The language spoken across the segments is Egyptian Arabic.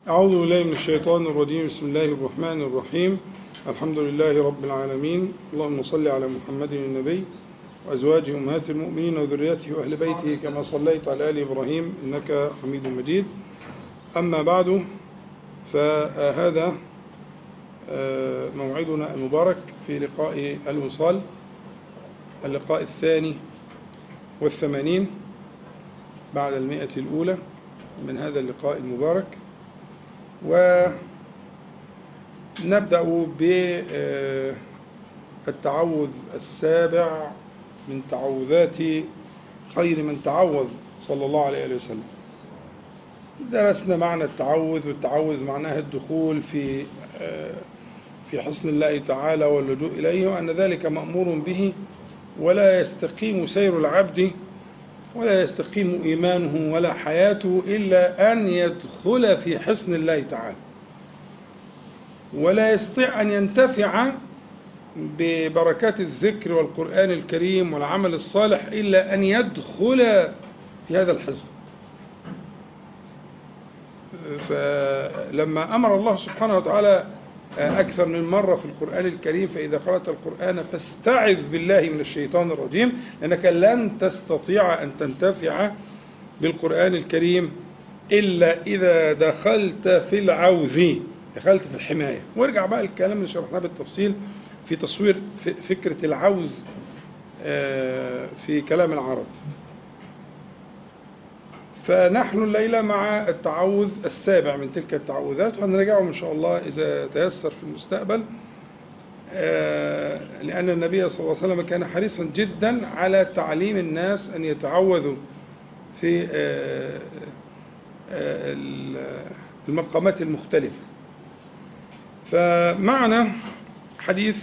أعوذ بالله من الشيطان الرجيم بسم الله الرحمن الرحيم الحمد لله رب العالمين اللهم صل على محمد النبي وأزواجه أمهات المؤمنين وذريته وأهل بيته كما صليت على آل إبراهيم إنك حميد مجيد أما بعد فهذا موعدنا المبارك في لقاء الوصال اللقاء الثاني والثمانين بعد المئة الأولى من هذا اللقاء المبارك ونبدأ بالتعوذ السابع من تعوذات خير من تعوذ صلى الله عليه وسلم درسنا معنى التعوذ والتعوذ معناها الدخول في في حصن الله تعالى واللجوء إليه وأن ذلك مأمور به ولا يستقيم سير العبد ولا يستقيم إيمانه ولا حياته إلا أن يدخل في حصن الله تعالى ولا يستطيع أن ينتفع ببركات الذكر والقرآن الكريم والعمل الصالح إلا أن يدخل في هذا الحصن فلما أمر الله سبحانه وتعالى أكثر من مرة في القرآن الكريم فإذا قرأت القرآن فاستعذ بالله من الشيطان الرجيم لأنك لن تستطيع أن تنتفع بالقرآن الكريم إلا إذا دخلت في العوذ دخلت في الحماية وارجع بقى الكلام اللي شرحناه بالتفصيل في تصوير فكرة العوذ في كلام العرب فنحن الليلة مع التعوذ السابع من تلك التعوذات وهنراجعه إن شاء الله إذا تيسر في المستقبل لأن النبي صلى الله عليه وسلم كان حريصا جدا على تعليم الناس أن يتعوذوا في المقامات المختلفة فمعنا حديث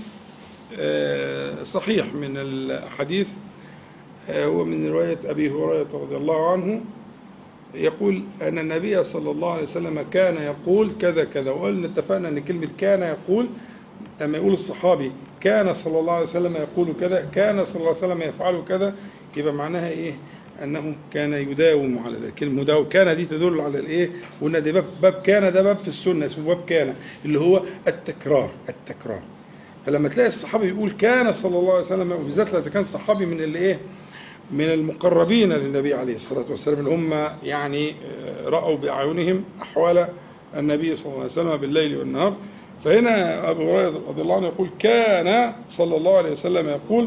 صحيح من الحديث هو من رواية أبي هريرة رضي الله عنه يقول أن النبي صلى الله عليه وسلم كان يقول كذا كذا وقلنا اتفقنا أن كلمة كان يقول لما يقول الصحابي كان صلى الله عليه وسلم يقول كذا كان صلى الله عليه وسلم يفعل كذا يبقى معناها إيه أنه كان يداوم على ذلك المداوم كان دي تدل على الإيه وإن ده باب, باب كان ده باب في السنة اسمه باب كان اللي هو التكرار التكرار فلما تلاقي الصحابي يقول كان صلى الله عليه وسلم وبالذات إذا كان صحابي من اللي إيه من المقربين للنبي عليه الصلاة والسلام اللي هم يعني رأوا بأعينهم أحوال النبي صلى الله عليه وسلم بالليل والنهار فهنا أبو هريرة رضي الله عنه يقول كان صلى الله عليه وسلم يقول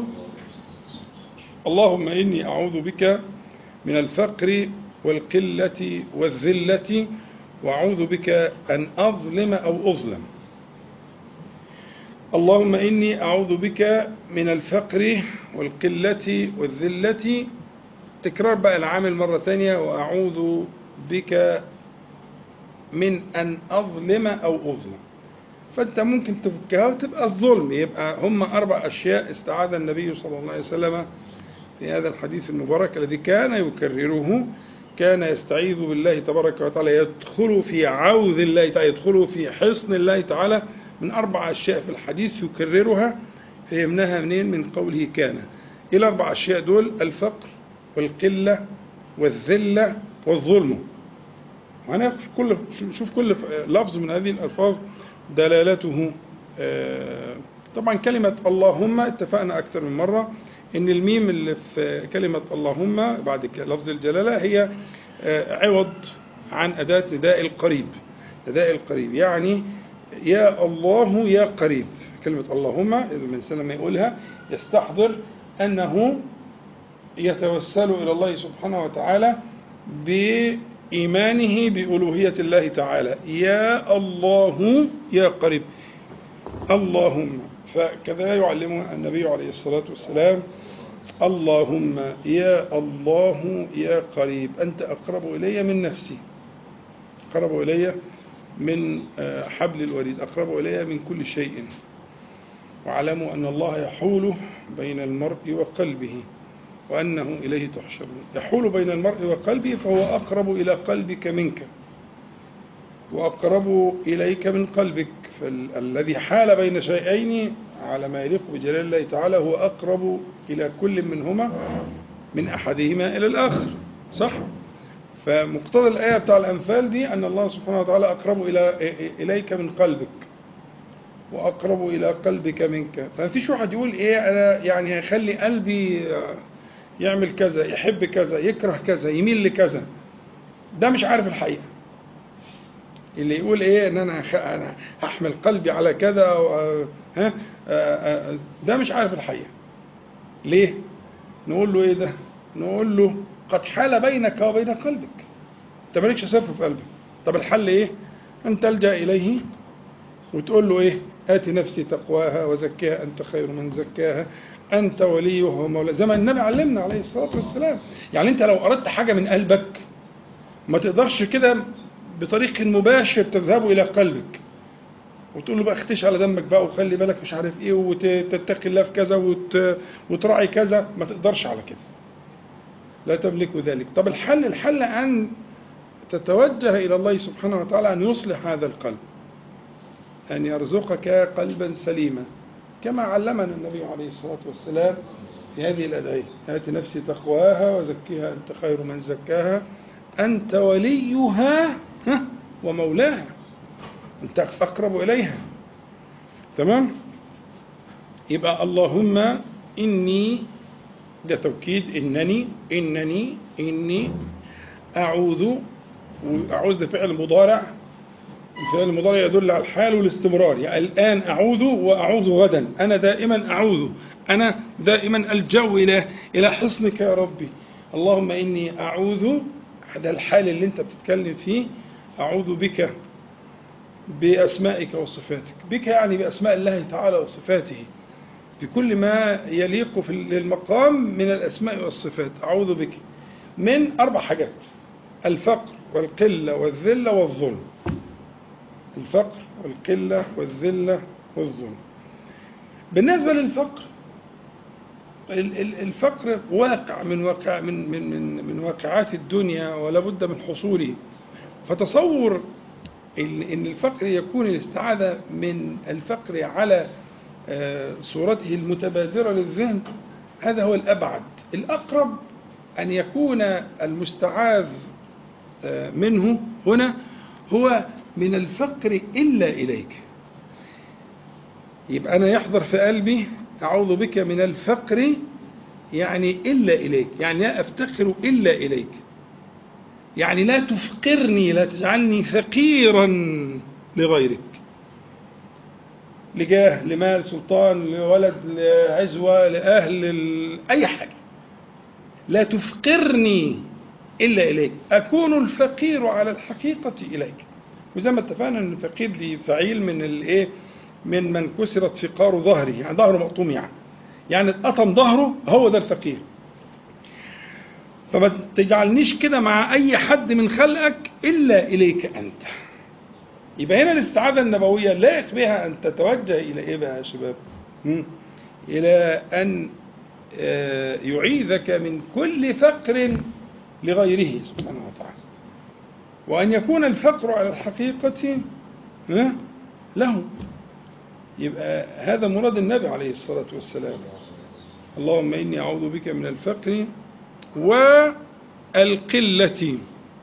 اللهم إني أعوذ بك من الفقر والقلة والذلة وأعوذ بك أن أظلم أو أظلم اللهم إني أعوذ بك من الفقر والقلة والذلة تكرار بقى العامل مرة ثانية وأعوذ بك من أن أظلم أو أظلم فأنت ممكن تفكها وتبقى الظلم يبقى هم أربع أشياء استعاذ النبي صلى الله عليه وسلم في هذا الحديث المبارك الذي كان يكرره كان يستعيذ بالله تبارك وتعالى يدخل في عوذ الله تعالى يدخل في حصن الله تعالى من أربع أشياء في الحديث يكررها فهمناها منين من قوله كان إيه الأربع أشياء دول الفقر والقلة والذلة والظلم وهنشوف كل شوف كل لفظ من هذه الألفاظ دلالته طبعا كلمة اللهم اتفقنا أكثر من مرة إن الميم اللي في كلمة اللهم بعد لفظ الجلالة هي عوض عن أداة نداء القريب نداء القريب يعني يا الله يا قريب كلمة اللهم الإنسان لما يقولها يستحضر أنه يتوسل إلى الله سبحانه وتعالى بإيمانه بألوهية الله تعالى يا الله يا قريب اللهم فكذا يعلمها النبي عليه الصلاة والسلام اللهم يا الله يا قريب أنت أقرب إلي من نفسي أقرب إلي من حبل الوريد أقرب إلي من كل شيء واعلموا أن الله يحول بين المرء وقلبه وأنه إليه تحشرون يحول بين المرء وقلبه فهو أقرب إلى قلبك منك وأقرب إليك من قلبك فالذي حال بين شيئين على ما يليق بجلال الله تعالى هو أقرب إلى كل منهما من أحدهما إلى الآخر صح؟ فمقتضى الآية بتاع الأنفال دي أن الله سبحانه وتعالى أقرب إلى إليك من قلبك وأقرب إلى قلبك منك فما فيش واحد يقول إيه أنا يعني هيخلي قلبي يعمل كذا يحب كذا يكره كذا يميل لكذا ده مش عارف الحقيقة اللي يقول ايه ان انا خ- انا هحمل قلبي على كذا و- ها آه، آه، ده مش عارف الحقيقه ليه نقول له ايه ده نقول له قد حال بينك وبين قلبك انت مالكش صرف في قلبك طب الحل ايه ان تلجا اليه وتقول له ايه ات نفسي تقواها وزكيها انت خير من زكاها انت وليها ومولاها زي ما النبي علمنا عليه الصلاه والسلام يعني انت لو اردت حاجه من قلبك ما تقدرش كده بطريق مباشر تذهب الى قلبك وتقول له بقى اختش على دمك بقى وخلي بالك مش عارف ايه وتتقي الله في كذا وت... وتراعي كذا ما تقدرش على كده لا تملك ذلك طب الحل الحل ان تتوجه الى الله سبحانه وتعالى ان يصلح هذا القلب ان يرزقك قلبا سليما كما علمنا النبي عليه الصلاه والسلام في هذه الادعيه ات نفسي تقواها وزكيها انت خير من زكاها انت وليها ها، ومولاها انت اقرب اليها تمام يبقى اللهم اني ده توكيد انني انني اني اعوذ واعوذ ده فعل مضارع الفعل المضارع يدل على الحال والاستمرار يعني الان اعوذ واعوذ غدا انا دائما اعوذ انا دائما الجا الى الى حصنك يا ربي اللهم اني اعوذ ده الحال اللي انت بتتكلم فيه اعوذ بك بأسمائك وصفاتك بك يعني بأسماء الله تعالى وصفاته بكل ما يليق في المقام من الأسماء والصفات أعوذ بك من أربع حاجات الفقر والقلة والذلة والظلم الفقر والقلة والذلة والظلم بالنسبة للفقر ال- ال- الفقر واقع من واقع من من من من واقعات الدنيا ولا بد من حصوله فتصور ان إن الفقر يكون الاستعاذة من الفقر على آه، صورته المتبادرة للذهن هذا هو الأبعد الأقرب أن يكون المستعاذ آه، منه هنا هو من الفقر إلا إليك يبقى أنا يحضر في قلبي أعوذ بك من الفقر يعني إلا إليك يعني لا أفتقر إلا إليك يعني لا تفقرني لا تجعلني فقيرا لغيرك لجاه لمال سلطان لولد لعزوة لأهل ل- أي حاجة لا تفقرني إلا إليك أكون الفقير على الحقيقة إليك وزي ما اتفقنا أن الفقير دي فعيل من الإيه من من كسرت فقار ظهره يعني ظهره مقطوم يعني يعني اتقطم ظهره هو ده الفقير فما تجعلنيش كده مع أي حد من خلقك إلا إليك أنت يبقى هنا الاستعاذة النبوية لائق بها أن تتوجه إلى إيه بقى يا شباب؟ مم. إلى أن آه، يعيذك من كل فقر لغيره سبحانه وتعالى وأن يكون الفقر على الحقيقة ها، له يبقى هذا مراد النبي عليه الصلاة والسلام اللهم إني أعوذ بك من الفقر والقلة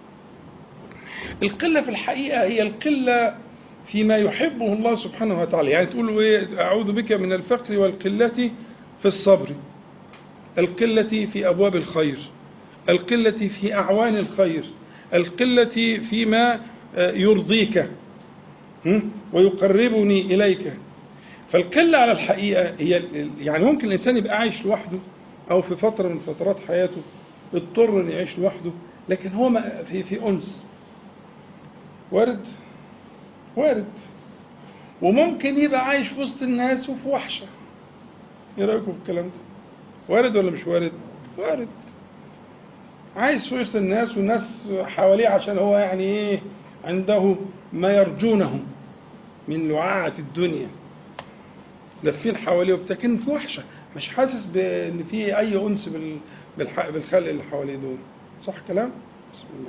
القلة في الحقيقة هي القلة فيما يحبه الله سبحانه وتعالى يعني تقول له إيه أعوذ بك من الفقر والقلة في الصبر القلة في أبواب الخير القلة في أعوان الخير القلة فيما آه، يرضيك هم؟ ويقربني إليك فالقلة على الحقيقة هي يعني ممكن الإنسان يبقى عايش لوحده أو في فترة من فترات حياته اضطر إنه يعيش لوحده لكن هو ما- في في أنس وارد وارد وممكن يبقى عايش في وسط الناس وفي وحشة ايه رأيكم في الكلام ده وارد ولا مش وارد وارد عايش في وسط الناس والناس حواليه عشان هو يعني ايه عنده ما يرجونه من لعاعة الدنيا لافين حواليه وبتاع لكن في وحشة مش حاسس بان في اي انس بال- بالح- بالخلق اللي حواليه دول صح كلام بسم الله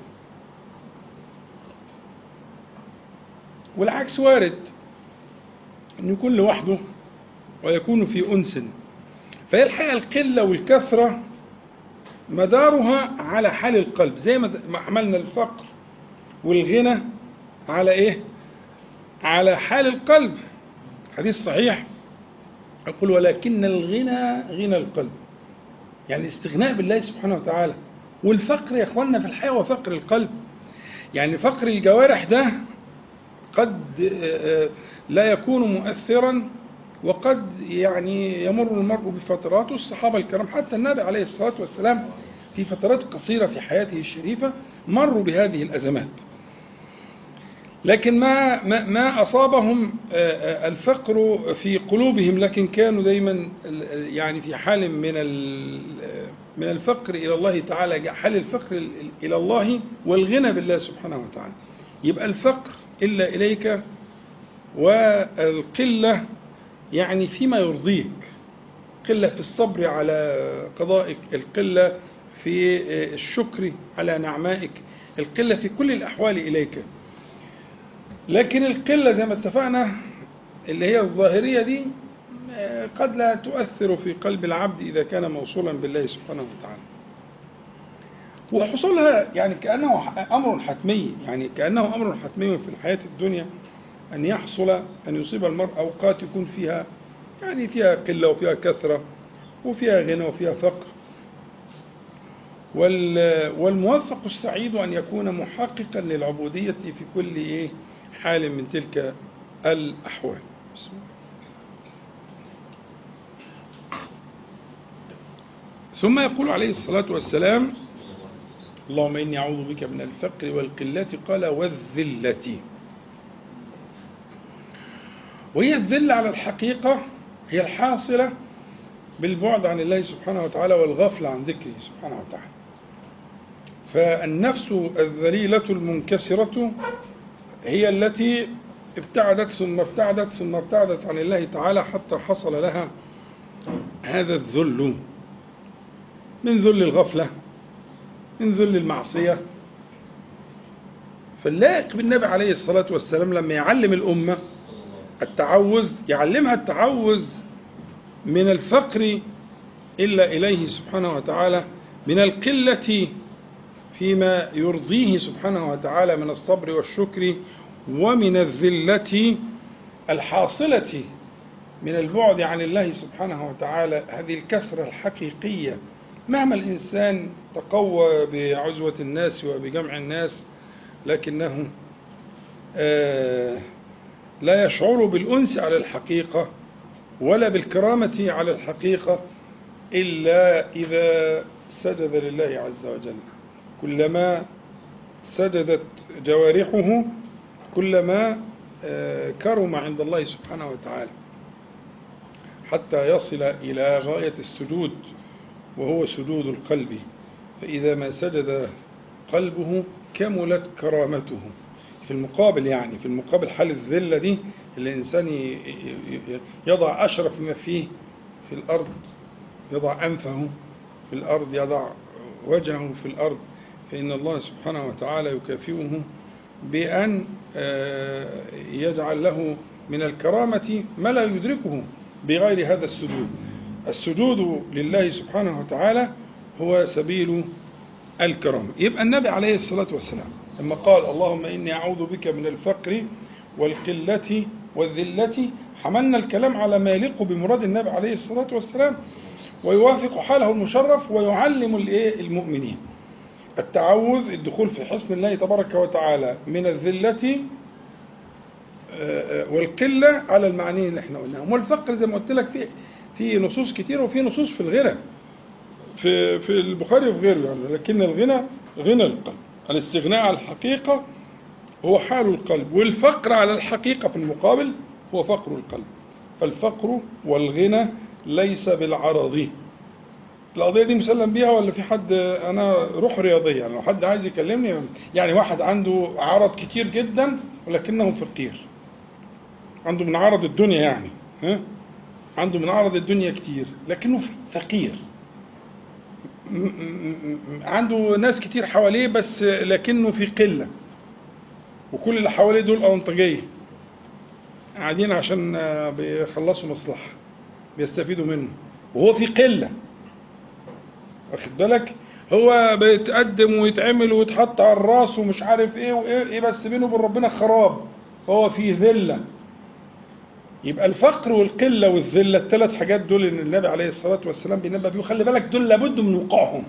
والعكس وارد أن يكون لوحده ويكون في أنس فهي الحقيقة القلة والكثرة مدارها على حال القلب زي ما ما عملنا الفقر والغنى على ايه على حال القلب حديث صحيح يقول ولكن الغنى غنى القلب يعني استغناء بالله سبحانه وتعالى والفقر يا اخواننا في الحياه هو فقر القلب يعني فقر الجوارح ده قد آه، آه، لا يكون مؤثرا وقد يعني يمر المرء بفترات والصحابه الكرام حتى النبي عليه الصلاه والسلام في فترات قصيره في حياته الشريفه مروا بهذه الازمات لكن ما ما, ما اصابهم آه، آه، الفقر في قلوبهم لكن كانوا دايما ال- يعني في حال من ال- من الفقر الى الله تعالى حال الفقر الى الله والغنى بالله سبحانه وتعالى يبقى الفقر الا اليك والقله يعني فيما يرضيك قله في الصبر على قضائك القله في آه، الشكر على نعمائك القله في كل الاحوال اليك لكن القلة زي ما اتفقنا اللي هي الظاهرية دي آه، قد لا تؤثر في قلب العبد إذا كان موصولا بالله سبحانه وتعالى وحصولها يعني كأنه ح- أمر حتمي يعني كأنه أمر حتمي في الحياة الدنيا أن يحصل أن يصيب المرء أوقات يكون فيها يعني فيها قلة وفيها كثرة وفيها غنى وفيها فقر وال- والموفق السعيد أن يكون محققا للعبودية في كل إيه حال من تلك الأحوال بسم الله. ثم يقول عليه الصلاة والسلام اللهم إني أعوذ بك من الفقر والقلة قال والذلة وهي الذلة على الحقيقة هي الحاصلة بالبعد عن الله سبحانه وتعالى والغفلة عن ذكره سبحانه وتعالى فالنفس الذليلة المنكسرة هي التي ابتعدت ثم ابتعدت ثم ابتعدت عن الله تعالى حتى حصل لها هذا الذل من ذل الغفلة من ذل المعصية فاللائق بالنبي عليه الصلاة والسلام لما يعلم الأمة التعوذ يعلمها التعوذ من الفقر إلا إليه سبحانه وتعالى من القلة فيما يرضيه سبحانه وتعالى من الصبر والشكر ومن الذلة الحاصلة من البعد عن الله سبحانه وتعالى هذه الكسرة الحقيقية مهما الإنسان تقوى بعزوة الناس وبجمع الناس لكنه آه لا يشعر بالأنس على الحقيقة ولا بالكرامة على الحقيقة إلا إذا سجد لله عز وجل كلما سجدت جوارحه كلما آه، كرم عند الله سبحانه وتعالى حتى يصل إلى غاية السجود وهو سجود القلب فإذا ما سجد قلبه كملت كرامته في المقابل يعني في المقابل حال الذلة دي الإنسان ي- ي- يضع أشرف ما فيه في الأرض يضع أنفه في الأرض يضع وجهه في الأرض فإن الله سبحانه وتعالى يكافئه بأن آه، يجعل له من الكرامة ما لا يدركه بغير هذا السجود السجود لله سبحانه وتعالى هو سبيل الكرامة يبقى النبي عليه الصلاة والسلام لما قال اللهم إني أعوذ بك من الفقر والقلة والذلة حملنا الكلام على ما يليق بمراد النبي عليه الصلاة والسلام ويوافق حاله المشرف ويعلم الإيه؟ المؤمنين التعوذ الدخول في حصن الله تبارك وتعالى من الذلة آه، آه، والقلة على المعانين اللي احنا قلناهم والفقر زي ما قلت لك في في نصوص كتير وفي نصوص في الغنى في في البخاري وفي غيره يعني لكن الغنى غنى القلب الاستغناء عن الحقيقة هو حال القلب والفقر على الحقيقة في المقابل هو فقر القلب فالفقر والغنى ليس بالعرض القضية دي مسلم بيها ولا في حد أنا روح رياضية يعني لو حد عايز يكلمني يعني واحد عنده عرض كتير جدا ولكنه فقير عنده من عرض الدنيا يعني ها عنده من عرض الدنيا كتير لكنه فقير م- م- م- عنده ناس كتير حواليه بس لكنه في قلة وكل اللي حواليه دول أونطجية قاعدين عشان آه، بيخلصوا مصلحة بيستفيدوا منه وهو في قلة واخد بالك هو بيتقدم ويتعمل ويتحط على الراس ومش عارف ايه وايه إيه بس بينه وبين ربنا خراب فهو في ذله يبقى الفقر والقله والذله الثلاث حاجات دول ان النبي عليه الصلاه والسلام بينبه بيهم خلي بالك دول لابد من وقوعهم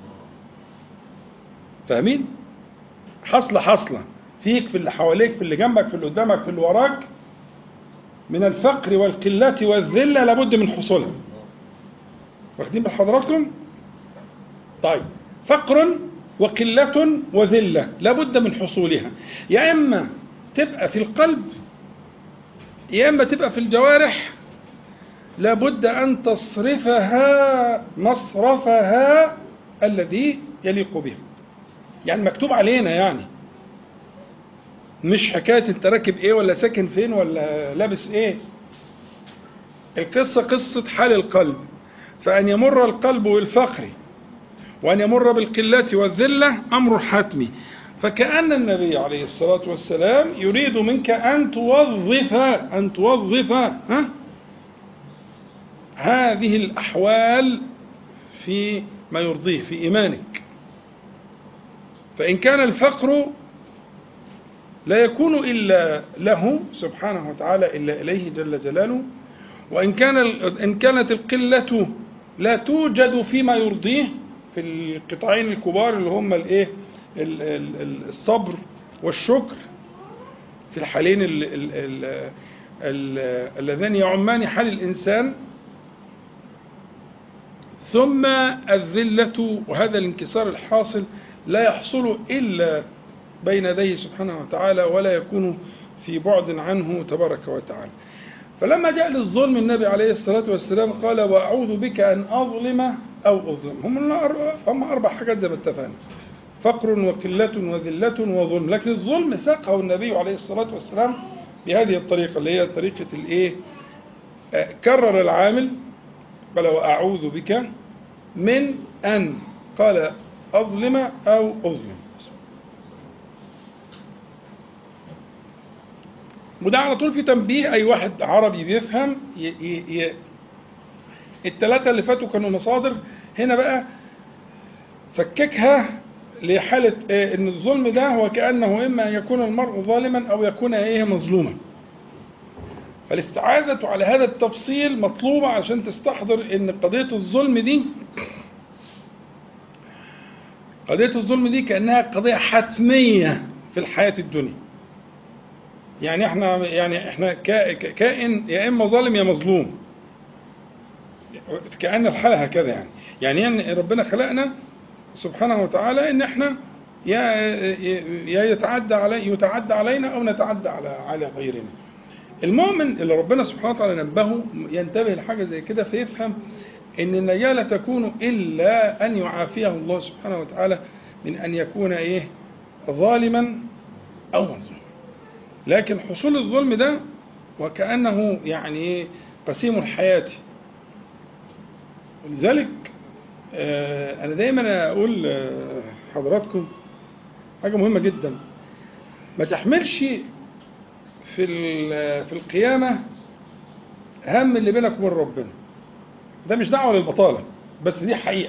فاهمين حصله حصله فيك في اللي حواليك في اللي جنبك في اللي قدامك في اللي وراك من الفقر والقله والذله لابد من حصولها واخدين بال حضراتكم طيب فقر وقلة وذلة لابد من حصولها يا إما تبقى في القلب يا إما تبقى في الجوارح لابد أن تصرفها مصرفها الذي يليق بها يعني مكتوب علينا يعني مش حكاية انت راكب ايه ولا ساكن فين ولا لابس ايه القصة قصة حال القلب فأن يمر القلب بالفقر وأن يمر بالقلة والذلة أمر حتمي فكأن النبي عليه الصلاة والسلام يريد منك أن توظف أن توظف ها هذه الأحوال في ما يرضيه في إيمانك فإن كان الفقر لا يكون إلا له سبحانه وتعالى إلا إليه جل جلاله وإن كان إن كانت القلة لا توجد فيما يرضيه في القطاعين الكبار اللي هم الايه الصبر والشكر في الحالين اللذان يعمان حال الانسان ثم الذله وهذا الانكسار الحاصل لا يحصل الا بين يديه سبحانه وتعالى ولا يكون في بعد عنه تبارك وتعالى فلما جاء للظلم النبي عليه الصلاة والسلام قال وأعوذ بك أن أظلم أو أظلم هم هم أربع حاجات زي ما اتفقنا فقر وقلة وذلة وظلم لكن الظلم ساقه النبي عليه الصلاة والسلام بهذه الطريقة اللي هي طريقة الإيه كرر العامل قال وأعوذ بك من أن قال أظلم أو أظلم وده على طول في تنبيه اي واحد عربي بيفهم ي... ي... ي... الثلاثه اللي فاتوا كانوا مصادر هنا بقى فككها لحاله إيه ان الظلم ده هو كانه اما ان يكون المرء ظالما او يكون ايه مظلوما فالاستعاذة على هذا التفصيل مطلوبة عشان تستحضر ان قضية الظلم دي قضية الظلم دي كأنها قضية حتمية في الحياة الدنيا يعني احنا يعني احنا كائن يا اما ظالم يا مظلوم كأن الحالة هكذا يعني يعني يعني ربنا خلقنا سبحانه وتعالى ان احنا يا يا يتعدى علي يتعدى علينا او نتعدى على على غيرنا المؤمن اللي ربنا سبحانه وتعالى نبهه ينتبه لحاجه زي كده فيفهم ان النجاه لا تكون الا ان يعافيه الله سبحانه وتعالى من ان يكون ايه ظالما او مظلوما لكن حصول الظلم ده وكأنه يعني قسيم الحياة ولذلك أنا دايما أقول حضراتكم حاجة مهمة جدا ما تحملش في في القيامة هم اللي بينك وبين ربنا ده مش دعوة للبطالة بس دي حقيقة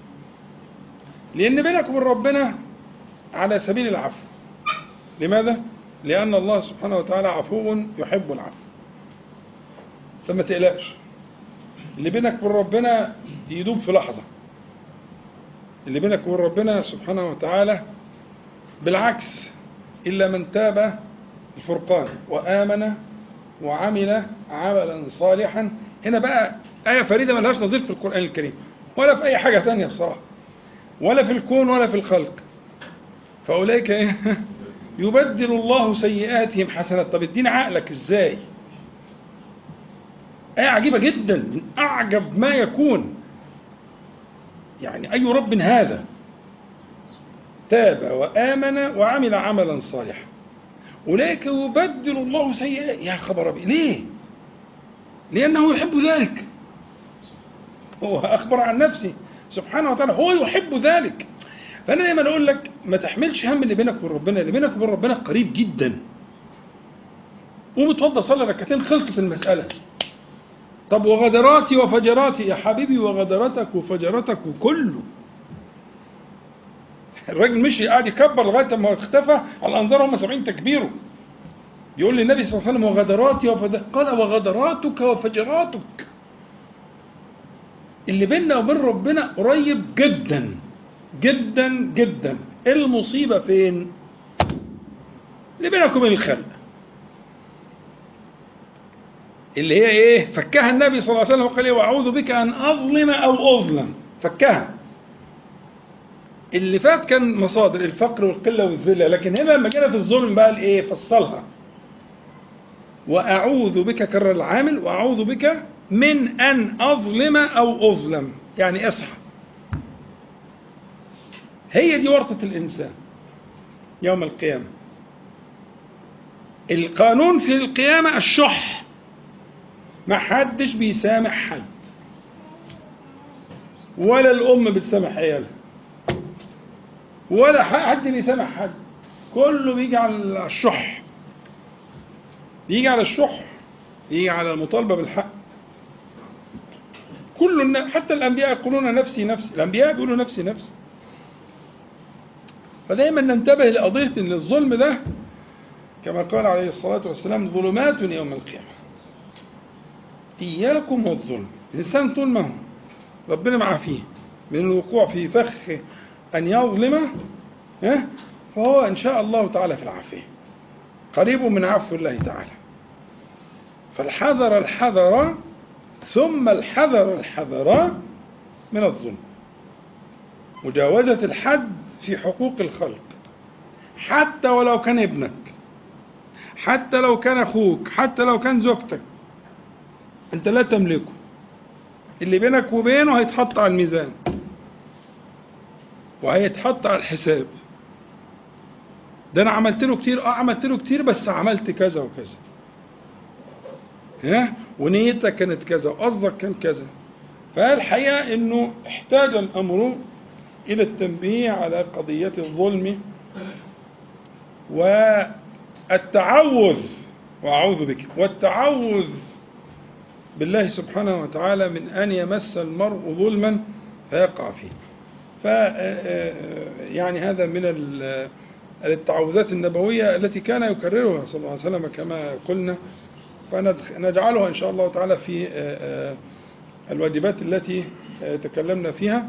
لأن بينك وبين ربنا على سبيل العفو لماذا؟ لأن الله سبحانه وتعالى عفو يحب العفو فما تقلقش اللي بينك وبين ربنا يدوب في لحظة اللي بينك وبين ربنا سبحانه وتعالى بالعكس إلا من تاب الفرقان وآمن وعمل عملا صالحا هنا بقى آية فريدة ملهاش نظير في القرآن الكريم ولا في أي حاجة تانية بصراحة ولا في الكون ولا في الخلق فأولئك إيه يبدل الله سيئاتهم حسنات طب اديني عقلك ازاي آية عجيبة جدا من أعجب ما يكون يعني أي رب هذا تاب وآمن وعمل عملا صالحا أولئك يبدل الله سيئات يا خبر أبي ليه؟ لأنه يحب ذلك هو أخبر عن نفسه سبحانه وتعالى هو يحب ذلك فأنا دايما أقول لك ما تحملش هم اللي بينك وبين ربنا اللي بينك وبين ربنا قريب جدا قوم اتوضى صلي ركعتين خلصت المسألة طب وغدراتي وفجراتي يا حبيبي وغدراتك وفجراتك وكله الراجل مشي قاعد يكبر لغايه ما اختفى على الانظار هم سامعين تكبيره يقول للنبي صلى الله عليه وسلم وغدراتي وفد... قال وغدراتك وفجراتك اللي بيننا وبين ربنا قريب جدا جدا جدا المصيبه فين اللي بينك وبين الخلق اللي هي ايه فكها النبي صلى الله عليه وسلم وقال ايه واعوذ بك ان اظلم او اظلم فكها اللي فات كان مصادر الفقر والقله والذله لكن هنا لما جينا في الظلم بقى الايه فصلها واعوذ بك كرر العامل واعوذ بك من ان اظلم او اظلم يعني اصحى هي دي ورطه الانسان يوم القيامه القانون في القيامه الشح ما حدش بيسامح حد ولا الام بتسامح عيالها ولا حد بيسامح حد كله بيجي على الشح بيجي على الشح يجي على المطالبه بالحق كل الناس حتى الانبياء يقولون نفسي نفسي الانبياء بيقولوا نفسي نفسي فدايما ننتبه لقضيه ان الظلم ده كما قال عليه الصلاه والسلام ظلمات يوم القيامه إياكم والظلم الإنسان طول ما هو ربنا معاه فيه من الوقوع في فخ أن يظلم فهو إن شاء الله تعالى في العافية قريب من عفو الله تعالى فالحذر الحذر ثم الحذر الحذر من الظلم مجاوزة الحد في حقوق الخلق حتى ولو كان ابنك حتى لو كان أخوك حتى لو كان زوجتك انت لا تملكه اللي بينك وبينه هيتحط على الميزان وهيتحط على الحساب ده انا عملت له كتير اه عملت له كتير بس عملت كذا وكذا ها ونيتك كانت كذا وقصدك كان كذا فالحقيقه انه احتاج الامر الى التنبيه على قضيه الظلم والتعوذ واعوذ بك والتعوذ بالله سبحانه وتعالى من أن يمس المرء ظلما فيقع فيه ف يعني هذا من التعوذات النبوية التي كان يكررها صلى الله عليه وسلم كما قلنا فنجعلها إن شاء الله تعالى في الواجبات التي تكلمنا فيها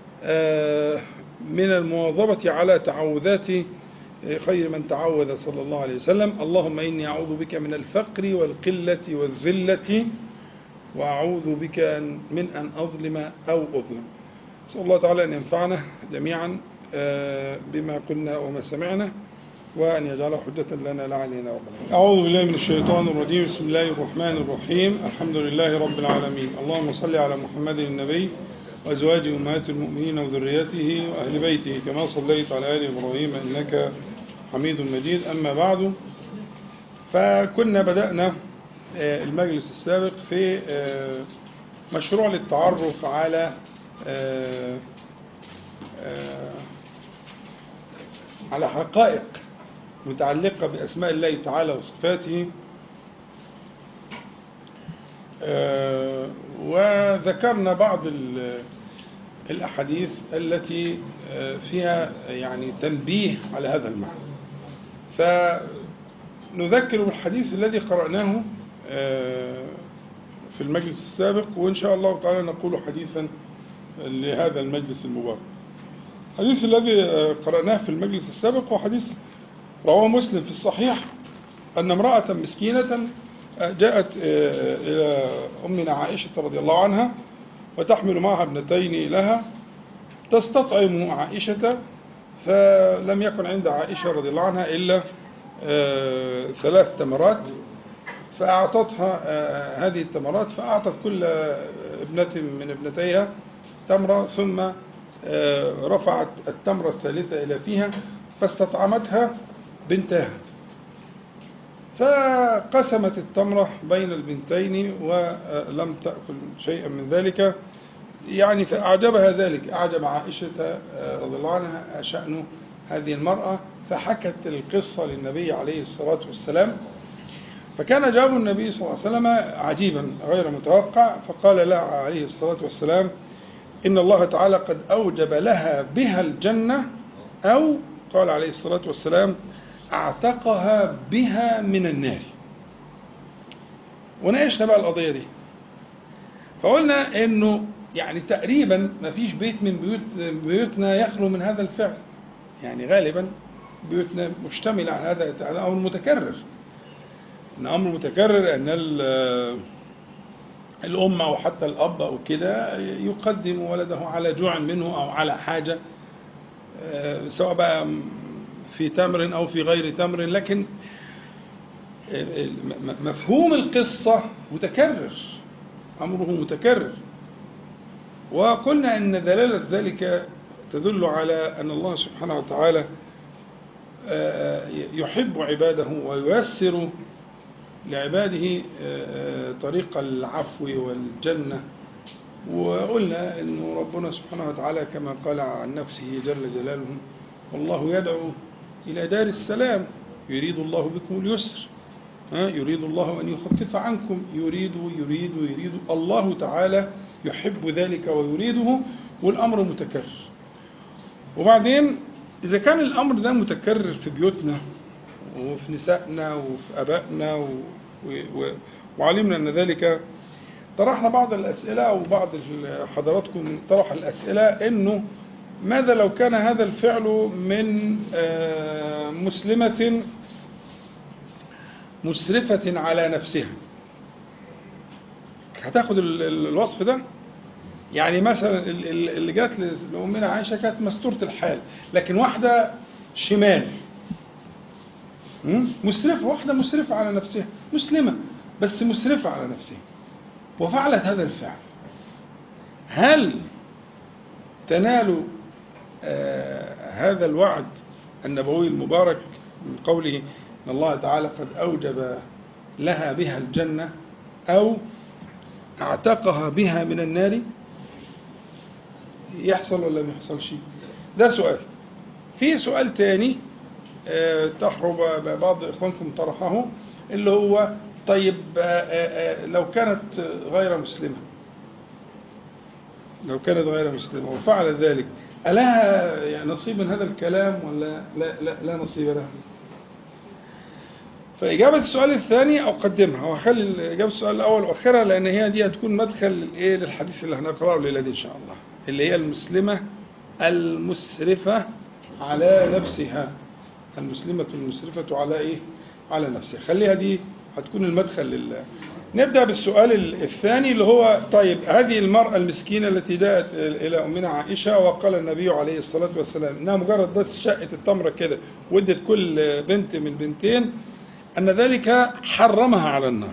من المواظبة على تعوذات خير من تعوذ صلى الله عليه وسلم اللهم إني أعوذ بك من الفقر والقلة والذلة وأعوذ بك من أن أظلم أو أظلم نسأل الله تعالى أن ينفعنا جميعا بما قلنا وما سمعنا وأن يجعله حجة لنا لا علينا وقنا أعوذ بالله من الشيطان الرجيم بسم الله الرحمن الرحيم الحمد لله رب العالمين اللهم صل على محمد النبي وأزواجه أمهات المؤمنين وذريته وأهل بيته كما صليت على آل إبراهيم إنك حميد مجيد أما بعد فكنا بدأنا المجلس السابق في مشروع للتعرف على على حقائق متعلقة بأسماء الله تعالى وصفاته وذكرنا بعض الأحاديث التي فيها يعني تنبيه على هذا المعنى فنذكر بالحديث الذي قرأناه في المجلس السابق وإن شاء الله تعالى نقول حديثا لهذا المجلس المبارك الحديث الذي قرأناه في المجلس السابق هو حديث رواه مسلم في الصحيح أن امرأة مسكينة جاءت إلى أمنا عائشة رضي الله عنها وتحمل معها ابنتين لها تستطعم عائشة فلم يكن عند عائشة رضي الله عنها إلا ثلاث تمرات فأعطتها هذه التمرات فأعطت كل ابنة من ابنتيها تمرة ثم رفعت التمرة الثالثة إلى فيها فاستطعمتها بنتها فقسمت التمرة بين البنتين ولم تأكل شيئا من ذلك يعني فأعجبها ذلك أعجب عائشة رضي الله عنها شأن هذه المرأة فحكت القصة للنبي عليه الصلاة والسلام فكان جواب النبي صلى الله عليه وسلم عجيبا غير متوقع فقال لها عليه الصلاة والسلام إن الله تعالى قد أوجب لها بها الجنة أو قال عليه الصلاة والسلام اعتقها بها من النار وناقشنا بقى القضية دي فقلنا انه يعني تقريبا ما فيش بيت من بيوت بيوتنا يخلو من هذا الفعل يعني غالبا بيوتنا مشتملة على هذا هذا أمر متكرر ان امر متكرر ان ال- الام او حتى الاب او كده يقدم ولده على جوع منه او على حاجه آه، سواء بقى في تمر او في غير تمر لكن ال- م- مفهوم القصه متكرر امره متكرر وقلنا ان دلاله ذلك تدل على ان الله سبحانه وتعالى آه، يحب عباده وييسر لعباده آه، طريق العفو والجنة وقلنا أن ربنا سبحانه وتعالى كما قال عن نفسه جل جلاله والله يدعو إلى دار السلام يريد الله بكم اليسر ها، يريد الله أن يخفف عنكم يريد يريد يريد الله تعالى يحب ذلك ويريده والأمر متكرر وبعدين إذا كان الأمر ده متكرر في بيوتنا وفي نسائنا وفي أبائنا و... و... و... وعلمنا أن ذلك طرحنا بعض الأسئلة وبعض ال- حضراتكم طرح الأسئلة أنه ماذا لو كان هذا الفعل من آه، مسلمة مسرفة على نفسها هتاخد ال- ال- الوصف ده يعني مثلا ال- ال- اللي جات لأمنا عائشة كانت مستورة الحال لكن واحدة شمال م? مسرفة واحدة مسرفة على نفسها مسلمة بس مسرفة على نفسها وفعلت هذا الفعل هل تنال آه هذا الوعد النبوي المبارك من قوله ان الله تعالى قد اوجب لها بها الجنه او اعتقها بها من النار يحصل ولا ما يحصلش ده سؤال في سؤال تاني آه، تحرم بعض اخوانكم طرحه اللي هو طيب آه، آه، آه، لو كانت غير مسلمه لو كانت غير مسلمه وفعل ذلك ألها يعني نصيب من هذا الكلام ولا لا, لا, لا نصيب لها فإجابة السؤال الثاني أقدمها وأخلي إجابة السؤال الأول وآخرها لأن هي دي هتكون مدخل للإيه للحديث اللي هنقرأه الليلة دي إن شاء الله اللي هي المسلمة المسرفة على نفسها المسلمة المسرفة على إيه؟ على نفسها خليها دي هتكون المدخل لل نبدأ بالسؤال الثاني اللي هو طيب هذه المرأة المسكينة التي جاءت إلى أمنا عائشة وقال النبي عليه الصلاة والسلام إنها مجرد بس شقة التمرة كده ودت كل بنت من بنتين أن ذلك حرمها على النار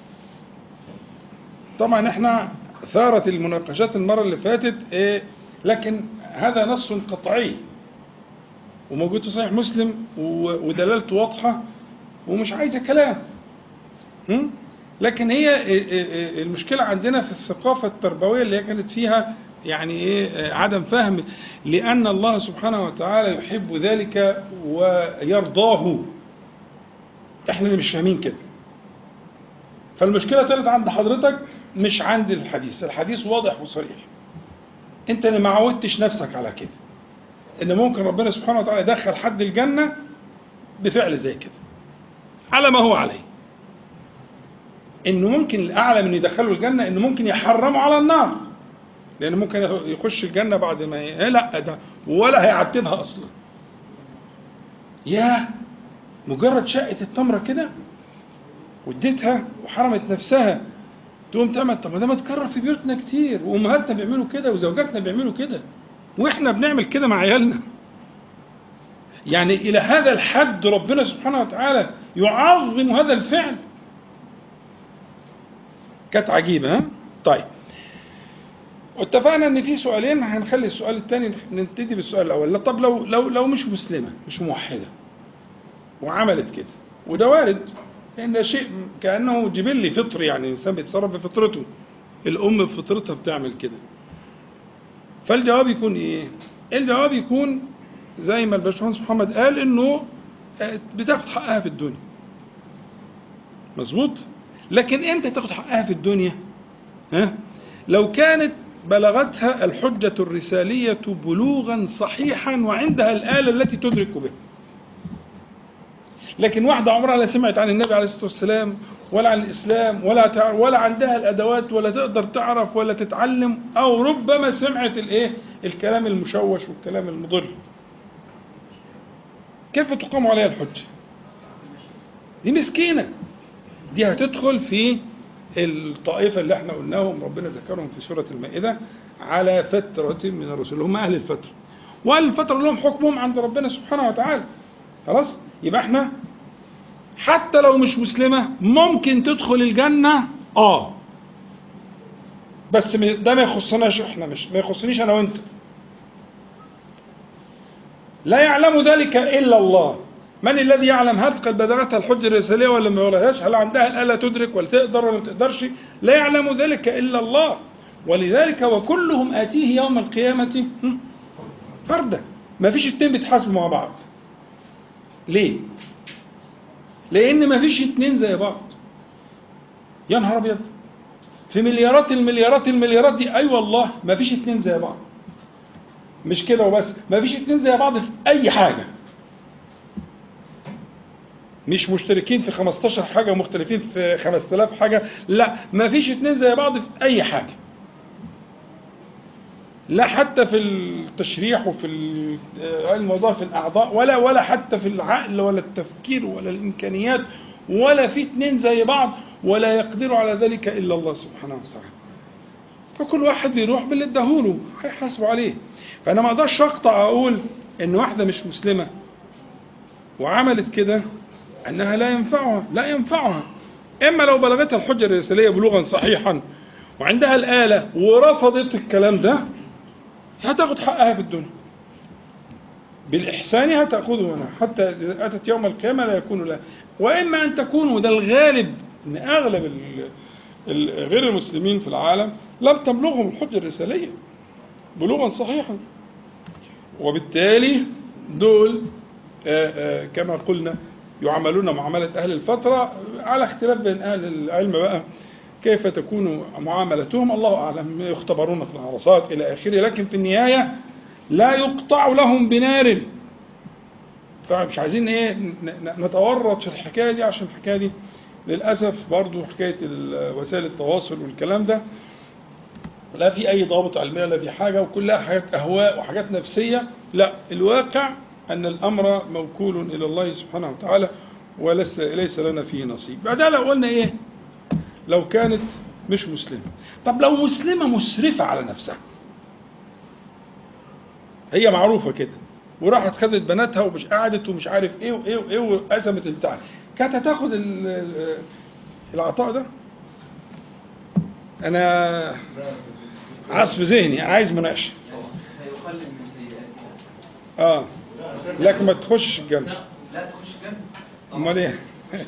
طبعا احنا ثارت المناقشات المرة اللي فاتت إيه لكن هذا نص قطعي وموجود في صحيح مسلم و- ودلالته واضحة ومش عايزة كلام هم؟ لكن هي المشكلة عندنا في الثقافة التربوية اللي هي كانت فيها يعني ايه عدم فهم لأن الله سبحانه وتعالى يحب ذلك ويرضاه احنا اللي مش فاهمين كده فالمشكلة طلعت عند حضرتك مش عند الحديث الحديث واضح وصريح انت اللي ما عودتش نفسك على كده ان ممكن ربنا سبحانه وتعالى يدخل حد الجنة بفعل زي كده على ما هو عليه انه ممكن الاعلى من يدخله الجنه انه ممكن يحرمه على النار لان ممكن يخش الجنه بعد ما ي... لا ده ولا هيعتبها اصلا يا مجرد شقه التمره كده واديتها وحرمت نفسها تقوم تعمل طب ما ده متكرر في بيوتنا كتير وامهاتنا بيعملوا كده وزوجاتنا بيعملوا كده واحنا بنعمل كده مع عيالنا يعني الى هذا الحد ربنا سبحانه وتعالى يعظم هذا الفعل كانت عجيبة ها؟ طيب واتفقنا ان في سؤالين هنخلي السؤال الثاني نبتدي بالسؤال الاول لا طب لو لو لو مش مسلمه مش موحده وعملت كده وده وارد لان ده شيء كانه جبلي فطري يعني الانسان بيتصرف بفطرته الام بفطرتها بتعمل كده فالجواب يكون ايه؟ الجواب يكون زي ما الباشمهندس محمد قال انه بتاخد حقها في الدنيا مظبوط؟ لكن امتى تاخد حقها في الدنيا ها لو كانت بلغتها الحجة الرسالية بلوغا صحيحا وعندها الآلة التي تدرك بها لكن واحدة عمرها لا سمعت عن النبي عليه الصلاة والسلام ولا عن الإسلام ولا تع... ولا عندها الأدوات ولا تقدر تعرف ولا تتعلم أو ربما سمعت الإيه الكلام المشوش والكلام المضر كيف تقام عليها الحجة دي مسكينة دي هتدخل في الطائفة اللي احنا قلناهم ربنا ذكرهم في سورة المائدة على فترة من الرسل هم أهل الفترة وأهل الفترة لهم حكمهم عند ربنا سبحانه وتعالى خلاص يبقى احنا حتى لو مش مسلمة ممكن تدخل الجنة اه بس ده ما يخصناش احنا مش ما يخصنيش انا وانت لا يعلم ذلك الا الله من الذي يعلم هل قد بلغتها الحجة الرسالية ولا ما بلغتهاش هل عندها الآلة تدرك ولا تقدر ولا ما تقدرش لا يعلم ذلك إلا الله ولذلك وكلهم آتيه يوم القيامة فردا ما فيش اتنين بيتحاسبوا مع بعض ليه لأن ما فيش اتنين زي بعض يا نهار أبيض في مليارات المليارات المليارات دي أي أيوة والله ما فيش اتنين زي بعض مش كده وبس ما فيش اتنين زي بعض في أي حاجة مش مشتركين في 15 حاجة ومختلفين في 5000 حاجة لا ما فيش اتنين زي بعض في أي حاجة لا حتى في التشريح وفي علم وظائف الأعضاء ولا ولا حتى في العقل ولا التفكير ولا الإمكانيات ولا في اتنين زي بعض ولا يقدر على ذلك إلا الله سبحانه وتعالى فكل واحد بيروح باللي اداهوله هيحاسبوا عليه فأنا ما أقدرش أقطع أقول إن واحدة مش مسلمة وعملت كده أنها لا ينفعها لا ينفعها إما لو بلغتها الحجة الرسالية بلوغا صحيحا وعندها الآلة ورفضت الكلام ده هتاخد حقها في الدنيا بالإحسان هتأخذه منها حتى إذا أتت يوم القيامة لا يكون لها وإما أن تكون وده الغالب أن أغلب ال ال غير المسلمين في العالم لم تبلغهم الحجة الرسالية بلوغا صحيحا وبالتالي دول آآ آآ كما قلنا يعاملون معاملة أهل الفترة على اختلاف بين أهل العلم بقى كيف تكون معاملتهم الله أعلم يختبرون في العرصات إلى آخره لكن في النهاية لا يقطع لهم بنار فمش عايزين ايه نتورط في الحكايه دي عشان الحكايه دي للاسف برضو حكايه وسائل التواصل والكلام ده لا في اي ضابط علمي ولا في حاجه وكلها حاجات اهواء وحاجات نفسيه لا الواقع ان الامر موكول الى الله سبحانه وتعالى وليس ليس لنا فيه نصيب بعدها لو قلنا ايه لو كانت مش مسلمه طب لو مسلمه مسرفه على نفسها هي معروفه كده وراحت خدت بناتها ومش قعدت ومش عارف ايه وايه وايه وقسمت البتاع كانت هتاخد العطاء ده انا عصف ذهني عايز مناقشه هيقلل من سيئاتها اه لكن ما تخش الجنه لا تخش الجنة امال ايه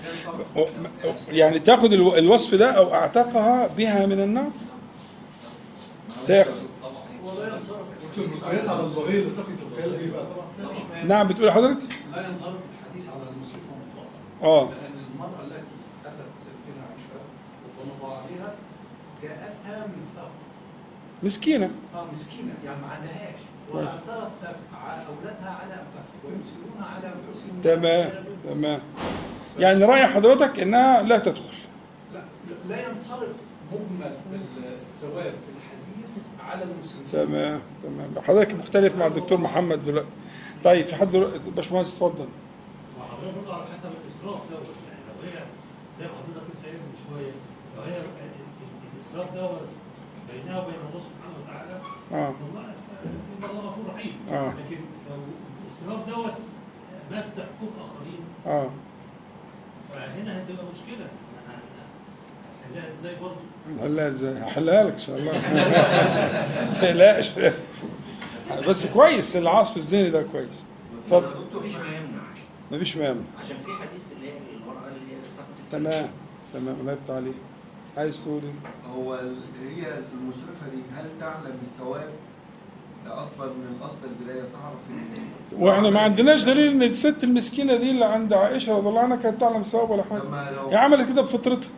يعني تاخد الو- الوصف ده او اعتقها بها من النار تاخد الرقيات على الصغير اللي سقط الخيال دي بقى طبعا نعم بتقول حضرتك لا ينصرف الحديث على المسلم مطلقا اه لأن المرأة التي أتت سيدنا عائشة رضوان الله عليها جاءتها من فقر مسكينه اه مسكينة يعني ما عندهاش كويس. واعترضت ع- أولادها على أنفسهم ويمسكون على أنفسهم تمام تمام يعني رأي حضرتك انها لا تدخل لا لا ينصرف مجمل الثواب في الحديث على المسلمين تمام تمام حضرتك مختلف مع الدكتور محمد دلوقتي طيب في حد دلوقتي- باشمهندس اتفضل وحضرتك برضه على حسب الاسراف دوت يعني لو هي زي ما حضرتك لسه قايل من شويه لو هي ال- ال- الاسراف دوت بينها وبين الله سبحانه وتعالى اه والله ان الله غفور رحيم آه. لكن لو الاسراف دوت مس حقوق اخرين اه فهنا هتبقى مشكله أنا- هنحلها ازاي برضه هحلها ازاي هحلها لك ان شاء الله ما تقلقش بس كويس العصف الذهني ده كويس اتفضل دكتور مفيش ما يمنع مفيش مانع عشان في حديث اللي هي المرأة اللي هي سقطت تمام تمام الله يفتح عليك عايز تقول ايه؟ هو ال- هي المسرفة دي هل تعلم الثواب ده اصلا من الاصل البداية تعرف ان واحنا ما عندناش دليل ان الست المسكينه دي اللي عند عائشه رضي الله عنها كانت تعلم ثواب ولا حاجه طب ما لو- هي عملت كده بفطرتها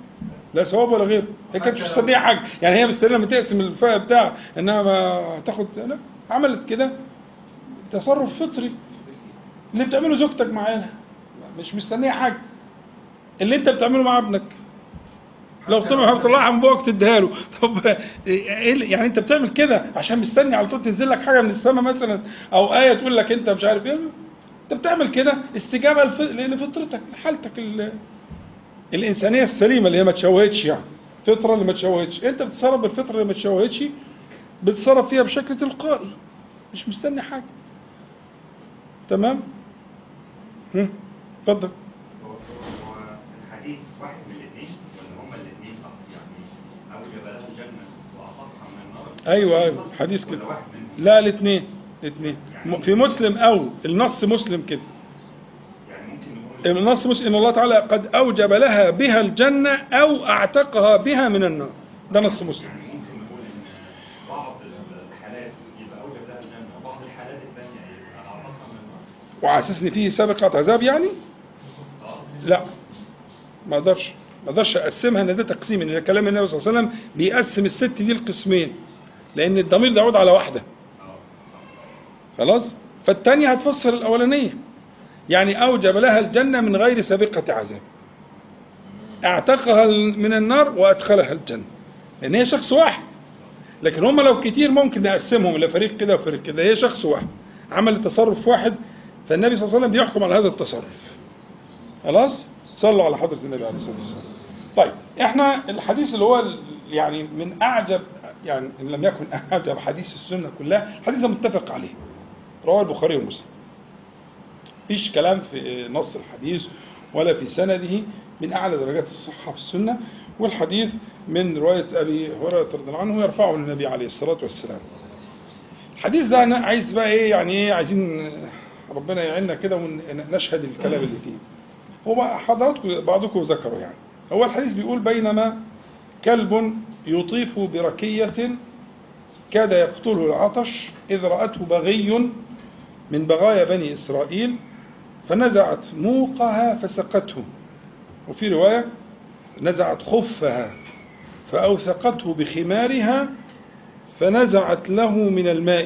لا ثواب ولا غير هي كانت مش مستنيه حاجه يعني هي مستنيه لما تقسم الفئه بتاع انها ما تاخد لا عملت كده تصرف فطري اللي بتعمله زوجتك مع عيالها مش مستنيه حاجه اللي انت بتعمله مع ابنك لو طلع طلعها من بوقك تديها له طب ايه اللي- يعني انت بتعمل كده عشان مستني على طول تنزل لك حاجه من السماء مثلا او ايه تقول لك انت مش عارف ايه انت بتعمل كده استجابه لف- لفطرتك لحالتك ال- الانسانيه السليمه اللي هي ما تشوهتش يعني الفطره اللي ما تشوهتش انت بتتصرف بالفطره اللي ما تشوهتش بتتصرف فيها بشكل تلقائي مش مستني حاجه تمام هم، اتفضل هو هو الحديث واحد من الاثنين ولا هما الاثنين صح يعني اوجب له الجنه واعتقها من النار ايوه ايوه حديث كده ولا واحد منهم لا الاثنين الاثنين م- في مسلم او النص مسلم كده يعني ممكن نقول النص مسلم ان الله تعالى قد اوجب لها بها الجنه او اعتقها بها من النار ده نص مسلم يعني ممكن نقول ان بعض الحالات يبقى اوجب لها الجنه وبعض الحالات الثانيه يبقى اعتقها من النار وعلى اساس ان فيه سابقه عذاب يعني لا ما اقدرش ما اقدرش اقسمها ان ده تقسيم ان كلام النبي صلى الله عليه وسلم بيقسم الست دي لقسمين لان الضمير ده يعود على واحده خلاص فالتانية هتفسر الاولانيه يعني اوجب لها الجنه من غير سابقه عذاب اعتقها من النار وادخلها الجنه لان هي شخص واحد لكن هم لو كتير ممكن نقسمهم لفريق كده وفريق كده هي شخص واحد عمل تصرف واحد فالنبي صلى الله عليه وسلم بيحكم على هذا التصرف خلاص صلوا على حضرة النبي عليه الصلاة والسلام طيب احنا الحديث اللي هو ال- يعني من اعجب يعني ان لم يكن اعجب حديث السنة كلها الحديث ده متفق عليه رواه البخاري ومسلم مفيش كلام في نص الحديث ولا في سنده من اعلى درجات الصحة في السنة والحديث من رواية ابي هريرة رضي الله عنه يرفعه للنبي عليه الصلاة والسلام الحديث ده انا عايز بقى ايه يعني ايه عايزين ربنا يعيننا كده ونشهد الكلام اللي فيه هو حضراتكم بعضكم ذكروا يعني هو الحديث بيقول بينما كلب يطيف بركية كاد يقتله العطش إذ رأته بغي من بغايا بني إسرائيل فنزعت موقها فسقته وفي رواية نزعت خفها فأوثقته بخمارها فنزعت له من الماء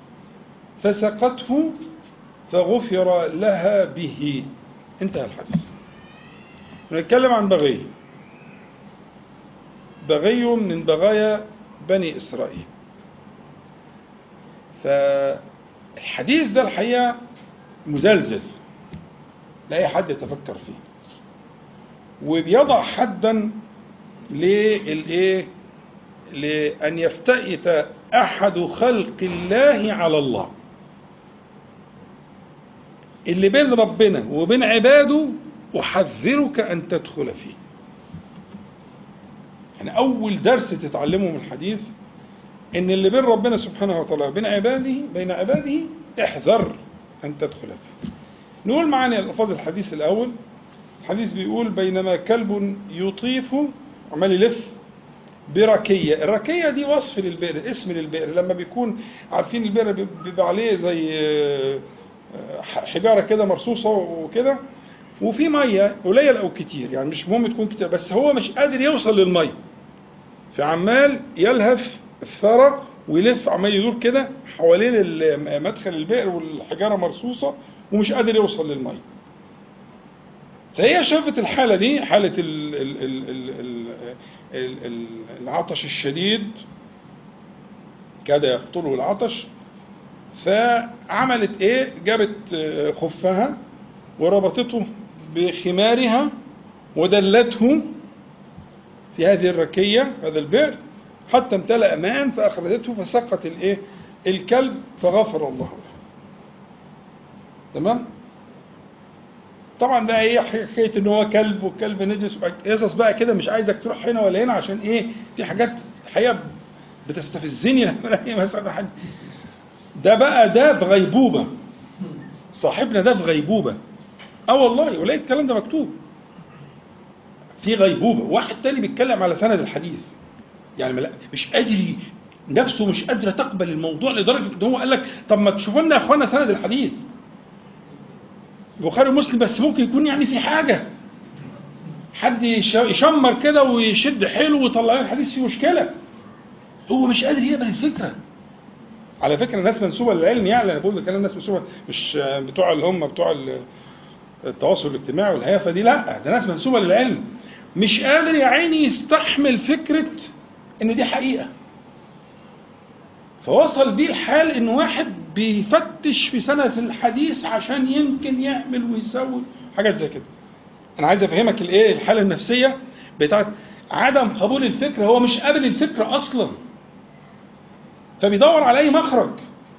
فسقته فغفر لها به انتهى الحديث نتكلم عن بغي بغي من بغايا بني إسرائيل فالحديث ده الحقيقة مزلزل لا أي حد يتفكر فيه وبيضع حدا للايه لأن يفتئت أحد خلق الله على الله اللي بين ربنا وبين عباده أحذرك أن تدخل فيه يعني أول درس تتعلمه من الحديث إن اللي بين ربنا سبحانه وتعالى وبين عباده بين عباده احذر أن تدخل فيه نقول معانا الألفاظ الحديث الأول الحديث بيقول بينما كلب يطيف عمال يلف بركية الركية دي وصف للبئر اسم للبئر لما بيكون عارفين البئر بيبقى عليه زي حجارة كده مرصوصة وكده وفي مية قليل أو كتير يعني مش مهم تكون كتير بس هو مش قادر يوصل للمية فعمال يلهث الثرى ويلف عمال يدور كده حوالين مدخل البئر والحجارة مرصوصة ومش قادر يوصل للمية فهي شافت الحالة دي حالة ال ال ال ال ال ال العطش الشديد كاد يقتله العطش فعملت ايه جابت خفها وربطته بخمارها ودلته في هذه الركية هذا البئر حتى امتلأ ماء فأخرجته فسقط الايه الكلب فغفر الله له تمام طبعا ده ايه حكايه ان هو كلب والكلب نجس قصص بقى كده مش عايزك تروح هنا ولا هنا عشان ايه في حاجات الحقيقه بتستفزني لما الاقي مثلا حد ده بقى ده في غيبوبه صاحبنا ده في غيبوبه اه والله ولقيت الكلام ده مكتوب في غيبوبه واحد تاني بيتكلم على سند الحديث يعني مش قادر نفسه مش قادره تقبل الموضوع لدرجه ان هو قال لك طب ما تشوفوا لنا يا اخوانا سند الحديث البخاري ومسلم بس ممكن يكون يعني في حاجه حد يش- يشمر كده ويشد حيله ويطلع لك حديث فيه مشكله هو مش قادر يقبل الفكره على فكره الناس منسوبه للعلم يعني انا بقول ده كلام ناس منسوبه مش بتوع اللي هم بتوع ال- التواصل الاجتماعي والهيافه دي لا ده ناس منسوبه للعلم مش قادر يا عيني يستحمل فكره ان دي حقيقه فوصل بيه الحال ان واحد بيفتش في سنه الحديث عشان يمكن يعمل ويسوي حاجات زي كده انا عايز افهمك الايه الحاله النفسيه بتاعت عدم قبول الفكره هو مش قابل الفكره اصلا فبيدور على اي مخرج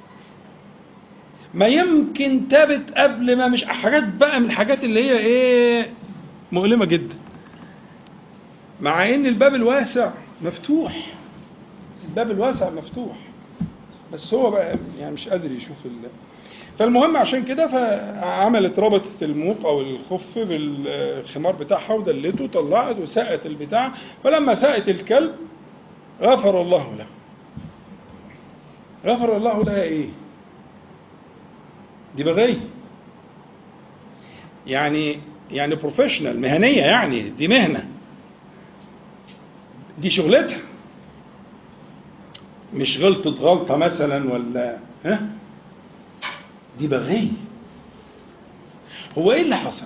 ما يمكن تابت قبل ما مش حاجات بقى من الحاجات اللي هي ايه مؤلمه جدا مع ان الباب الواسع مفتوح الباب الواسع مفتوح بس هو بقى يعني مش قادر يشوف ال... فالمهم عشان كده فعملت ربطت الموق او الخف بالخمار بتاعها ودلته طلعت وسقت البتاع فلما سقت الكلب غفر الله له غفر الله لها ايه دي بغية يعني يعني بروفيشنال مهنية يعني دي مهنة دي شغلتها مش غلطة غلطة مثلا ولا ها دي بغية هو ايه اللي حصل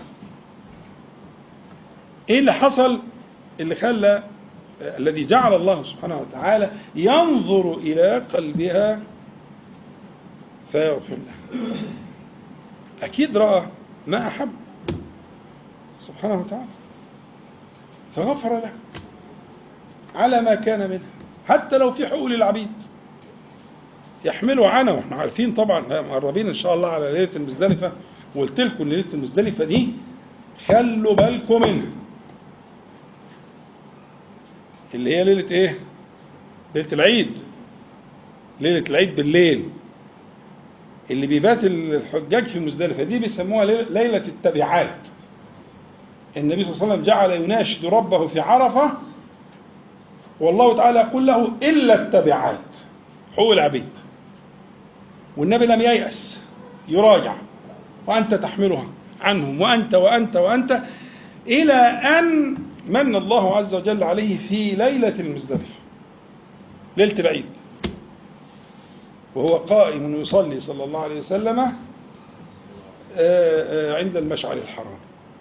ايه اللي حصل اللي خلى الذي جعل الله سبحانه وتعالى ينظر الى قلبها فيغفر له اكيد راى ما احب سبحانه وتعالى فغفر له على ما كان منها حتى لو في حقوق للعبيد يحملوا عنه واحنا عارفين طبعا مقربين ان شاء الله على ليله المزدلفه وقلت لكم ان ليله المزدلفه دي خلوا بالكم منها اللي هي ليله ايه؟ ليله العيد ليله العيد بالليل اللي بيبات الحجاج في المزدلفه دي بيسموها ليله التبعات النبي صلى الله عليه وسلم جعل يناشد ربه في عرفه والله تعالى يقول له الا التبعات حقوق العبيد والنبي لم ييأس يراجع وأنت تحملها عنهم وأنت وأنت وأنت إلى أن من الله عز وجل عليه في ليلة المزدلفة ليلة العيد وهو قائم يصلي صلى الله عليه وسلم عند المشعر الحرام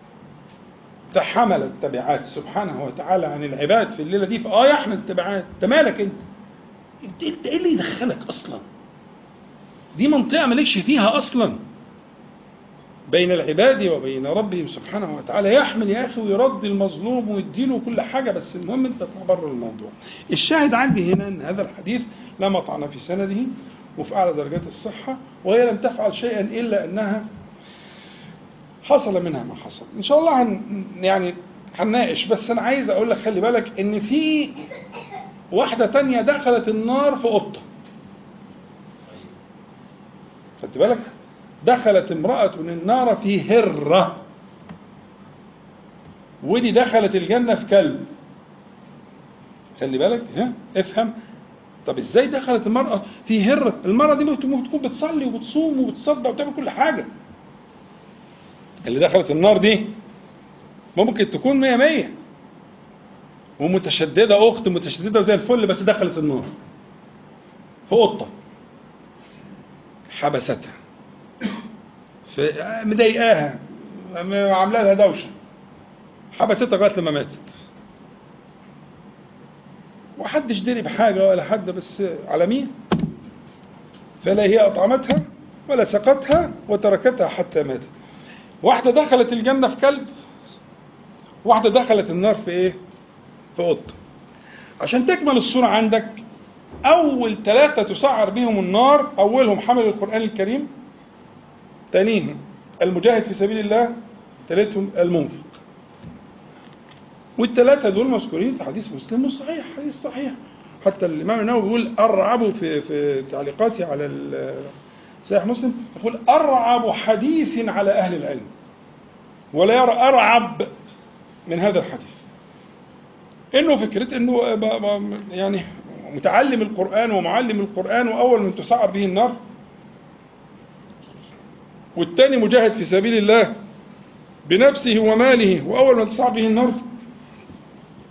تحمل التبعات سبحانه وتعالى عن العباد في الليلة دي فآه يحمل التبعات أنت مالك أنت انت انت ايه اللي يدخلك اصلا دي منطقه مالكش فيها اصلا بين العباد وبين ربهم سبحانه وتعالى يحمل يا اخي ويرد المظلوم ويديله كل حاجه بس المهم انت تبرر الموضوع الشاهد عندي هنا ان هذا الحديث لا مطعن في سنده وفي اعلى درجات الصحه وهي لم تفعل شيئا الا انها حصل منها ما حصل ان شاء الله هن يعني هنناقش بس انا عايز اقول لك خلي بالك ان في واحدة تانية دخلت النار في قطة خدت بالك دخلت امرأة النار في هرة ودي دخلت الجنة في كلب خلي بالك ها افهم طب ازاي دخلت المرأة في هرة المرأة دي ممكن تكون بتصلي وبتصوم وبتصدق وبتعمل كل حاجة اللي دخلت النار دي ممكن تكون مية مية ومتشدده اخت متشدده زي الفل بس دخلت النار في قطه حبستها مضايقاها عامله لها دوشه حبستها لغايه لما ماتت وحدش دري بحاجه ولا حد بس على مين فلا هي اطعمتها ولا سقتها وتركتها حتى ماتت واحده دخلت الجنه في كلب واحده دخلت النار في ايه في قطة عشان تكمل الصورة عندك أول ثلاثة تسعر بهم النار أولهم حمل القرآن الكريم ثانيهم المجاهد في سبيل الله ثالثهم المنفق والثلاثة دول مذكورين في حديث مسلم صحيح حديث صحيح حتى الإمام النووي بيقول أرعب في في تعليقاته على صحيح مسلم يقول أرعب حديث على أهل العلم ولا يرى أرعب من هذا الحديث انه فكره انه يعني متعلم القران ومعلم القران واول من تسعر به النار والثاني مجاهد في سبيل الله بنفسه وماله واول من تسعر به النار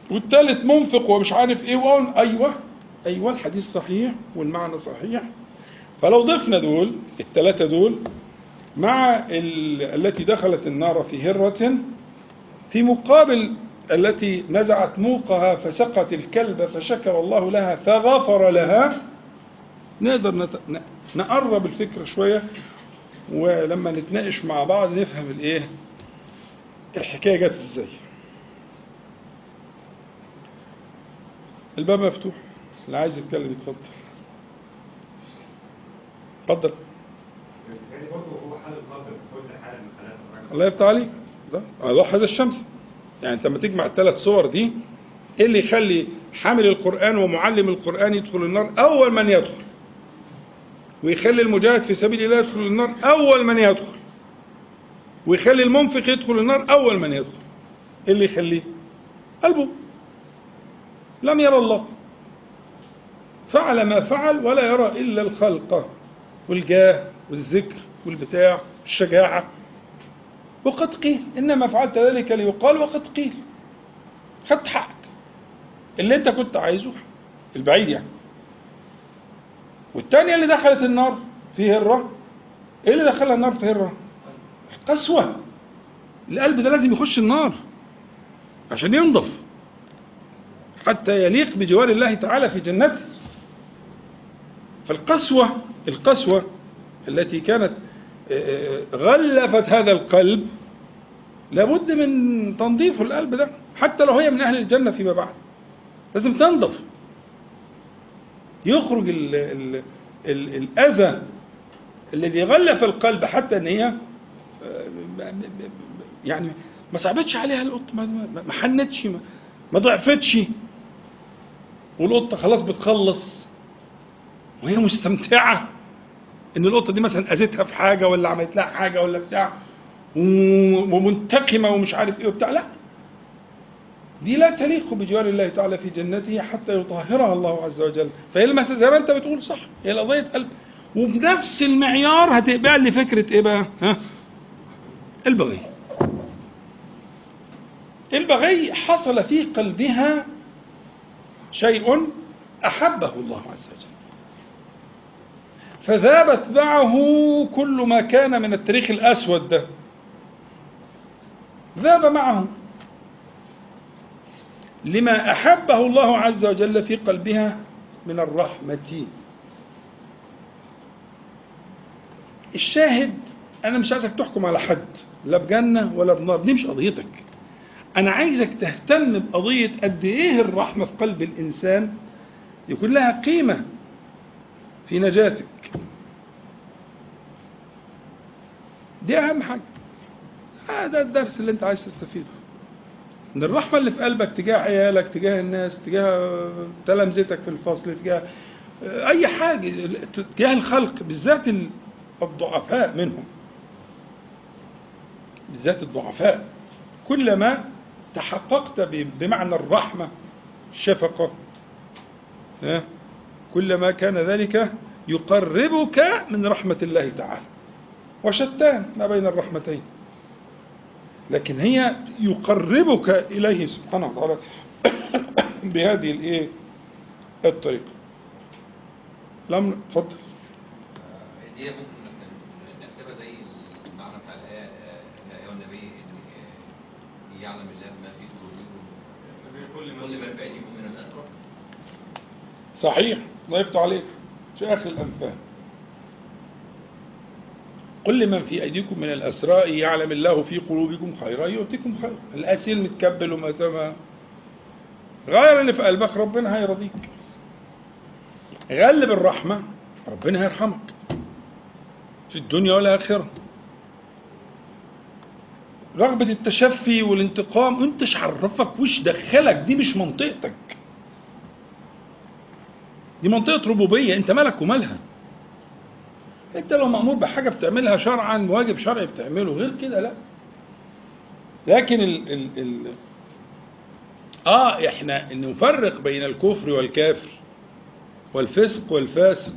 والثالث منفق ومش عارف ايه وأقول ايوه ايوه الحديث صحيح والمعنى صحيح فلو ضفنا دول الثلاثه دول مع ال- التي دخلت النار في هرة في مقابل التي نزعت موقها فسقت الكلب فشكر الله لها فغفر لها نقدر نت... ن- نقرب الفكرة شوية ولما نتناقش مع بعض نفهم الايه الحكاية جت ازاي الباب مفتوح اللي عايز يتكلم يتفضل اتفضل يعني برضه هو حال القدر في كل حاله من حالات الرجل الله يفتح عليك ده وضوح الشمس يعني انت لما تجمع الثلاث صور دي ايه اللي يخلي حامل القرآن ومعلم القرآن يدخل النار أول من يدخل ويخلي المجاهد في سبيل الله يدخل النار أول من يدخل ويخلي المنفق يدخل النار أول من يدخل ايه اللي يخليه قلبه لم يرى الله فعل ما فعل ولا يرى إلا الخلق والجاه والذكر والبتاع والشجاعة وقد قيل إنما فعلت ذلك ليقال وقد قيل خدت حقك اللي انت كنت عايزه البعيد يعني والتانية اللي دخلت النار في هرة ايه اللي دخلها النار في هرة قسوة القلب ده لازم يخش النار عشان ينضف حتى يليق بجوار الله تعالى في جنته فالقسوة القسوة التي كانت غلفت هذا القلب لابد من تنظيف القلب ده حتى لو هي من أهل الجنة فيما بعد لازم تنظف يخرج ال ال ال الأذى الذي غلف القلب حتى ان هي يعني ما صعبتش عليها القط ما, ما حنتش ما, ما ضعفتش والقطه خلاص بتخلص وهي مستمتعه ان القطه دي مثلا اذتها في حاجه ولا عملت لها حاجه ولا بتاع ومنتقمه ومش عارف ايه وبتاع لا دي لا تليق بجوار الله تعالى في جنته حتى يطهرها الله عز وجل فهي المسألة زي ما انت بتقول صح هي قضية قلب وبنفس المعيار هتقبل لي فكرة ايه بقى ها البغي البغي حصل في قلبها شيء أحبه الله عز وجل فذابت معه كل ما كان من التاريخ الأسود ده ذاب معه لما أحبه الله عز وجل في قلبها من الرحمة الشاهد أنا مش عايزك تحكم على حد لا بجنة ولا بنار دي مش قضيتك أنا عايزك تهتم بقضية قد إيه الرحمة في قلب الإنسان يكون لها قيمة في نجاتك دي أهم حاجة هذا الدرس اللي أنت عايز تستفيده ان الرحمه اللي في قلبك تجاه عيالك تجاه الناس تجاه تلامذتك في الفصل تجاه اي حاجه تجاه الخلق بالذات الضعفاء منهم بالذات الضعفاء كلما تحققت بمعنى الرحمه الشفقه كلما كان ذلك يقربك من رحمه الله تعالى وشتان ما بين الرحمتين لكن هي يقربك إليه سبحانه وتعالى بهذه الإيه الطريقة لم تفضل دي ممكن نحسبها زي المعنى بتاع الآية يا أيها النبي إن يعلم الله ما في قلوبكم كل من بأيديكم من الأسرى صحيح الله يفتح عليك في آخر الأنفال قل لمن في أيديكم من الأسراء يعلم الله في قلوبكم خيرا يؤتكم خيرا الأسير متكبل وما تما غير اللي في قلبك ربنا هيرضيك غلب الرحمة ربنا هيرحمك في الدنيا والآخرة رغبة التشفي والانتقام انتش عرفك وش دخلك دي مش منطقتك دي منطقة ربوبية انت مالك ومالها انت لو مأمور بحاجة بتعملها شرعا واجب شرعي بتعمله غير كده لا لكن ال ال ال اه احنا نفرق بين الكفر والكافر والفسق والفاسق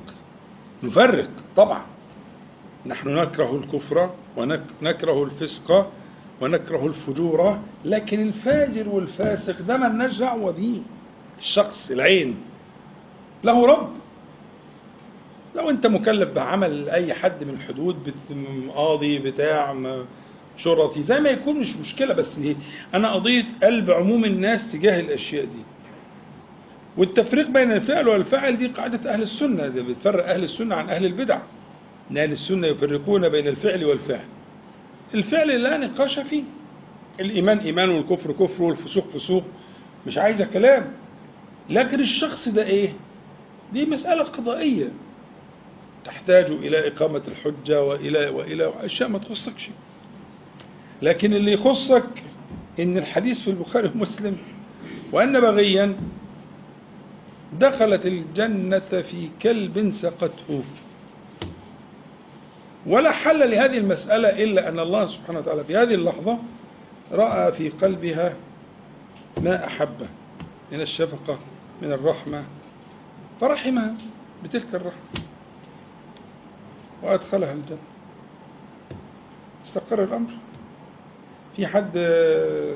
نفرق طبعا نحن نكره الكفر ونكره الفسق ونكره الفجور لكن الفاجر والفاسق ده ما لناش دعوه بيه الشخص العين له رب لو انت مكلف بعمل اي حد من الحدود بت- قاضي بتاع م- شرطي زي ما يكون مش مشكله بس دي انا قضيه قلب عموم الناس تجاه الاشياء دي والتفريق بين الفعل والفاعل دي قاعده اهل السنه ده بتفرق اهل السنه عن اهل البدع ان اهل السنه يفرقون بين الفعل والفعل الفعل لا نقاش فيه الايمان ايمان والكفر كفر والفسوق فسوق مش عايزه كلام لكن الشخص ده ايه دي مساله قضائيه تحتاج الى اقامه الحجه والى والى اشياء ما تخصكش لكن اللي يخصك ان الحديث في البخاري ومسلم وان بغيا دخلت الجنه في كلب سقته ولا حل لهذه المسألة إلا أن الله سبحانه وتعالى في هذه اللحظة رأى في قلبها ما أحبه من الشفقة من الرحمة فرحمها بتلك الرحمة وأدخلها الجنة استقر الأمر في حد آه،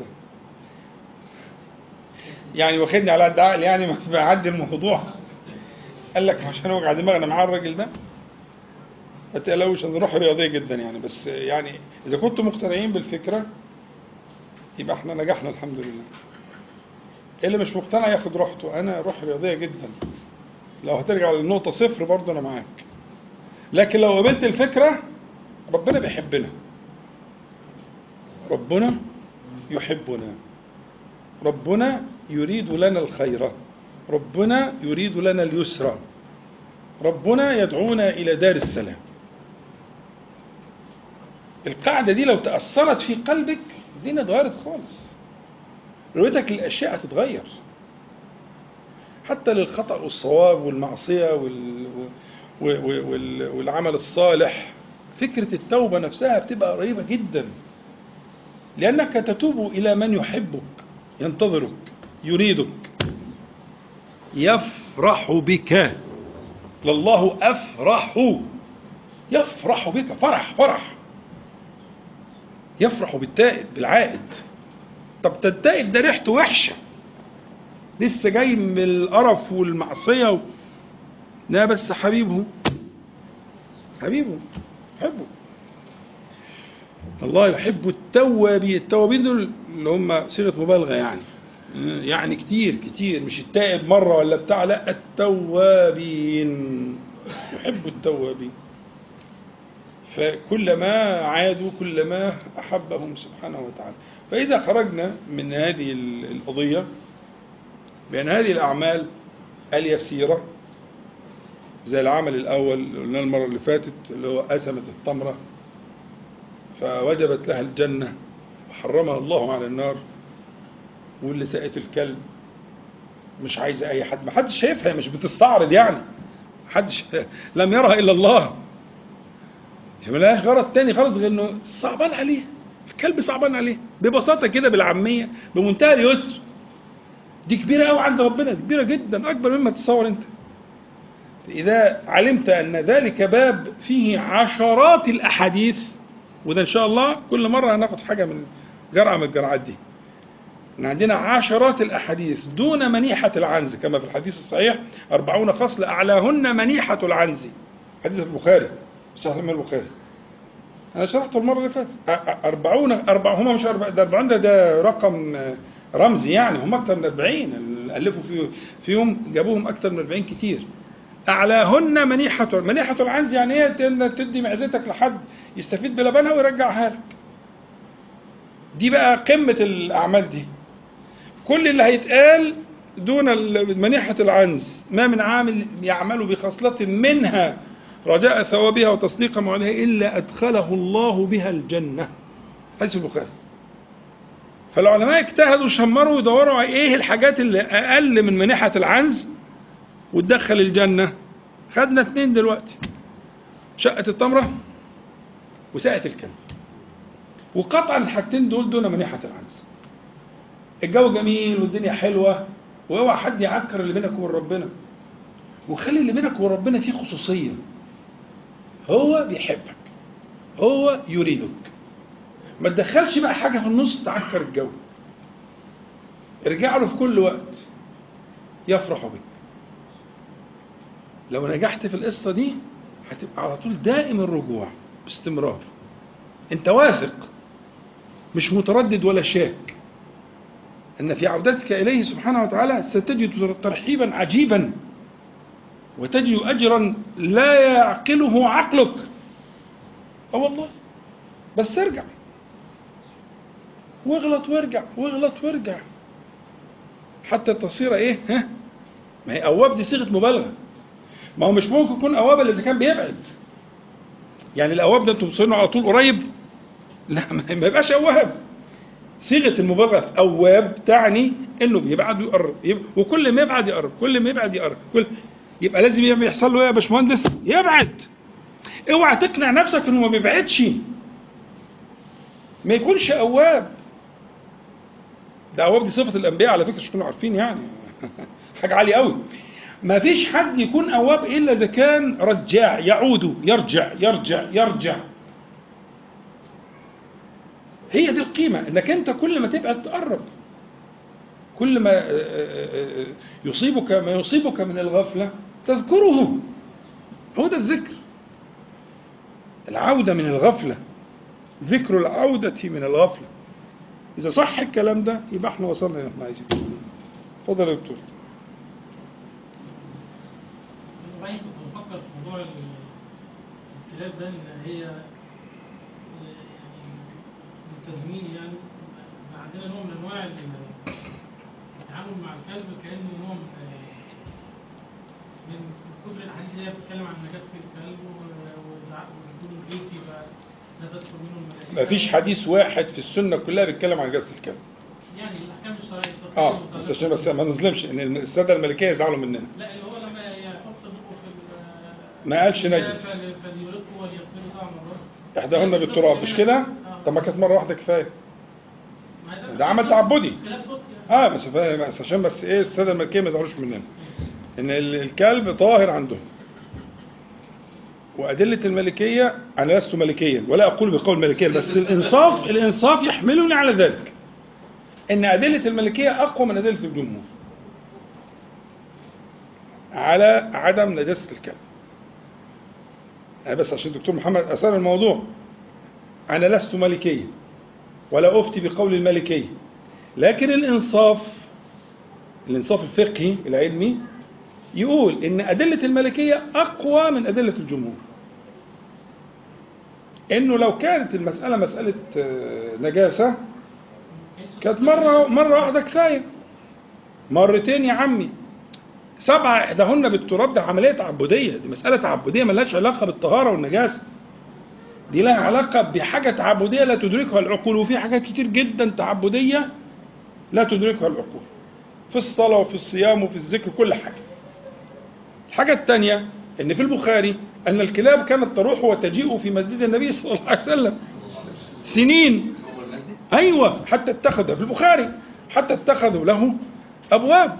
يعني واخدني على قد عقل يعني ما بعدي الموضوع قال لك عشان اوجع دماغنا معاه الراجل ده ما تقلقوش انا روح رياضيه جدا يعني بس يعني اذا كنتم مقتنعين بالفكره يبقى احنا نجحنا الحمد لله اللي مش مقتنع ياخد راحته انا روح رياضيه جدا لو هترجع للنقطه صفر برضه انا معاك لكن لو قبلت الفكره ربنا بيحبنا ربنا يحبنا ربنا يريد لنا الخير ربنا يريد لنا اليسر ربنا يدعونا إلى دار السلام القاعدة دي لو تأثرت في قلبك الدنيا اتغيرت خالص رؤيتك للأشياء هتتغير حتى للخطأ والصواب والمعصية وال... و- و- وال... والعمل الصالح فكرة التوبة نفسها بتبقى قريبة جدا لأنك تتوب إلى من يحبك ينتظرك يريدك يفرح بك لله أفرح يفرح بك فرح فرح يفرح بالتائب بالعائد طب ده التائب ده ريحته وحشة لسه جاي من القرف والمعصية و... لا بس حبيبه حبيبه يحبه الله يحب التوابين التوابين دول اللي هم صيغة مبالغة يعني يعني كتير كتير مش التائب مرة ولا بتاع لا التوابين يحب التوابين فكلما عادوا كلما أحبهم سبحانه وتعالى فإذا خرجنا من هذه القضية بأن هذه الأعمال اليسيرة زي العمل الأول اللي قلناه المرة اللي فاتت اللي هو أسمة التمرة فوجبت لها الجنة وحرمها الله على النار واللي سقت الكلب مش عايزة أي حد ما حدش شايفها مش بتستعرض يعني حدش لم يرها إلا الله ملهاش غرض تاني خالص غير انه صعبان عليه الكلب صعبان عليه ببساطة كده بالعامية بمنتهى اليسر دي كبيرة قوي عند ربنا دي كبيرة جدا أكبر مما تتصور أنت إذا علمت أن ذلك باب فيه عشرات الأحاديث وده إن شاء الله كل مرة هناخد حاجة من جرعة من الجرعات دي إن عندنا عشرات الأحاديث دون منيحة العنز كما في الحديث الصحيح أربعون خصل أعلاهن منيحة العنز حديث البخاري صحيح من البخاري أنا شرحته المرة اللي فاتت أربعون أربع هم مش أربع ده أربعون ده, ده رقم رمزي يعني هم أكثر من أربعين اللي ألفوا في فيهم جابوهم أكثر من أربعين كتير أعلاهن منيحة منيحة العنز يعني إيه تدي معزتك لحد يستفيد بلبنها ويرجعها لك دي بقى قمة الأعمال دي كل اللي هيتقال دون منيحة العنز ما من عامل يعمل بخصلة منها رجاء ثوابها وتصديق موعدها إلا أدخله الله بها الجنة حديث البخاري فالعلماء اجتهدوا شمروا يدوروا على ايه الحاجات اللي اقل من منحة العنز وتدخل الجنة خدنا اتنين دلوقتي شقة التمرة وساقة الكلب وقطعا الحاجتين دول دون منحة العنز الجو جميل والدنيا حلوة واوعى حد يعكر اللي بينك وبين ربنا وخلي اللي بينك وبين ربنا فيه خصوصية هو بيحبك هو يريدك ما تدخلش بقى حاجة في النص تعكر الجو ارجع له في كل وقت يفرح بك لو نجحت في القصة دي هتبقى على طول دائم الرجوع باستمرار انت واثق مش متردد ولا شاك ان في عودتك اليه سبحانه وتعالى ستجد ترحيبا عجيبا وتجد اجرا لا يعقله عقلك اه والله بس ارجع واغلط وارجع واغلط وارجع حتى تصير ايه ها ما هي اواب دي صيغه مبالغه ما هو مش ممكن يكون اواب الا اذا كان بيبعد يعني الاواب ده انتم بتصيروا على طول قريب لا ما ما يبقاش اواب صيغه المبالغه في اواب تعني انه بيبعد ويقرب يب- وكل ما يبعد يقرب كل ما يبعد يقرب كل يبقى لازم يعمل- يحصل له ايه يا باشمهندس يبعد اوعى تقنع نفسك انه ما بيبعدش ما يكونش اواب ده اواب دي صفه الانبياء على فكره مش تكونوا عارفين يعني حاجه عاليه قوي ما فيش حد يكون اواب الا اذا كان رجاع يعود يرجع يرجع يرجع هي دي القيمه انك انت كل ما تبعد تقرب كل ما آه، آه، آه، يصيبك ما يصيبك من الغفله تذكره هو ده الذكر العوده من الغفله ذكر العوده من الغفله اذا صح الكلام ده يبقى احنا وصلنا اللي احنا عايزينه اتفضل يا دكتور وبعدين كنت بفكر في موضوع ال- الكلاب ده ان هي آه، يعني ملتزمين يعني بقى عندنا نوع من انواع ال- التعامل مع الكلب كانه نوع من آه، من كثر الاحاديث اللي هي بتتكلم عن نجاسه الكلب و- والع- والدخول البيت يبقى لا تدخل منه الملائكه مفيش حديث واحد في السنه كلها بيتكلم عن جسد الكلب يعني الاحكام الشرعيه اه بس عشان بس ما نظلمش ان الساده الملكيه يزعلوا مننا لا اللي هو لما يحط بقه في ال- ما قالش الإناء نجس. فل- فليرقه وليغسله سبع مرات احداهن بالتراب مش كده؟ آه. طب ما كانت مره واحده كفايه ما ده عمل تعبدي. خلاف فقهي يعني. اه بس فا- بس عشان بس ايه الساده الملكيه ما يزعلوش مننا ان ال- الكلب طاهر عندهم وأدلة الملكية أنا لست ملكيا ولا أقول بقول ملكيا بس الإنصاف الإنصاف يحملني على ذلك إن أدلة الملكية أقوى من أدلة الجمهور على عدم نجاسة الكلب أنا بس عشان الدكتور محمد أثار الموضوع أنا لست ملكيا ولا أفتي بقول الملكية لكن الإنصاف الإنصاف الفقهي العلمي يقول إن أدلة الملكية أقوى من أدلة الجمهور إنه لو كانت المسألة مسألة آه، نجاسة كانت مرة مرة واحدة كفاية مرتين يا عمي سبعة إحداهن بالتراب ده عملية تعبدية دي مسألة تعبدية ملهاش علاقة بالطهارة والنجاسة دي لها علاقة بحاجة تعبدية لا تدركها العقول وفي حاجات كتير جدا تعبدية لا تدركها العقول في الصلاة وفي الصيام وفي الذكر كل حاجة الحاجة الثانية أن في البخاري أن الكلاب كانت تروح وتجيء في مسجد النبي صلى الله عليه وسلم سنين أيوة حتى اتخذ في البخاري حتى اتخذوا له أبواب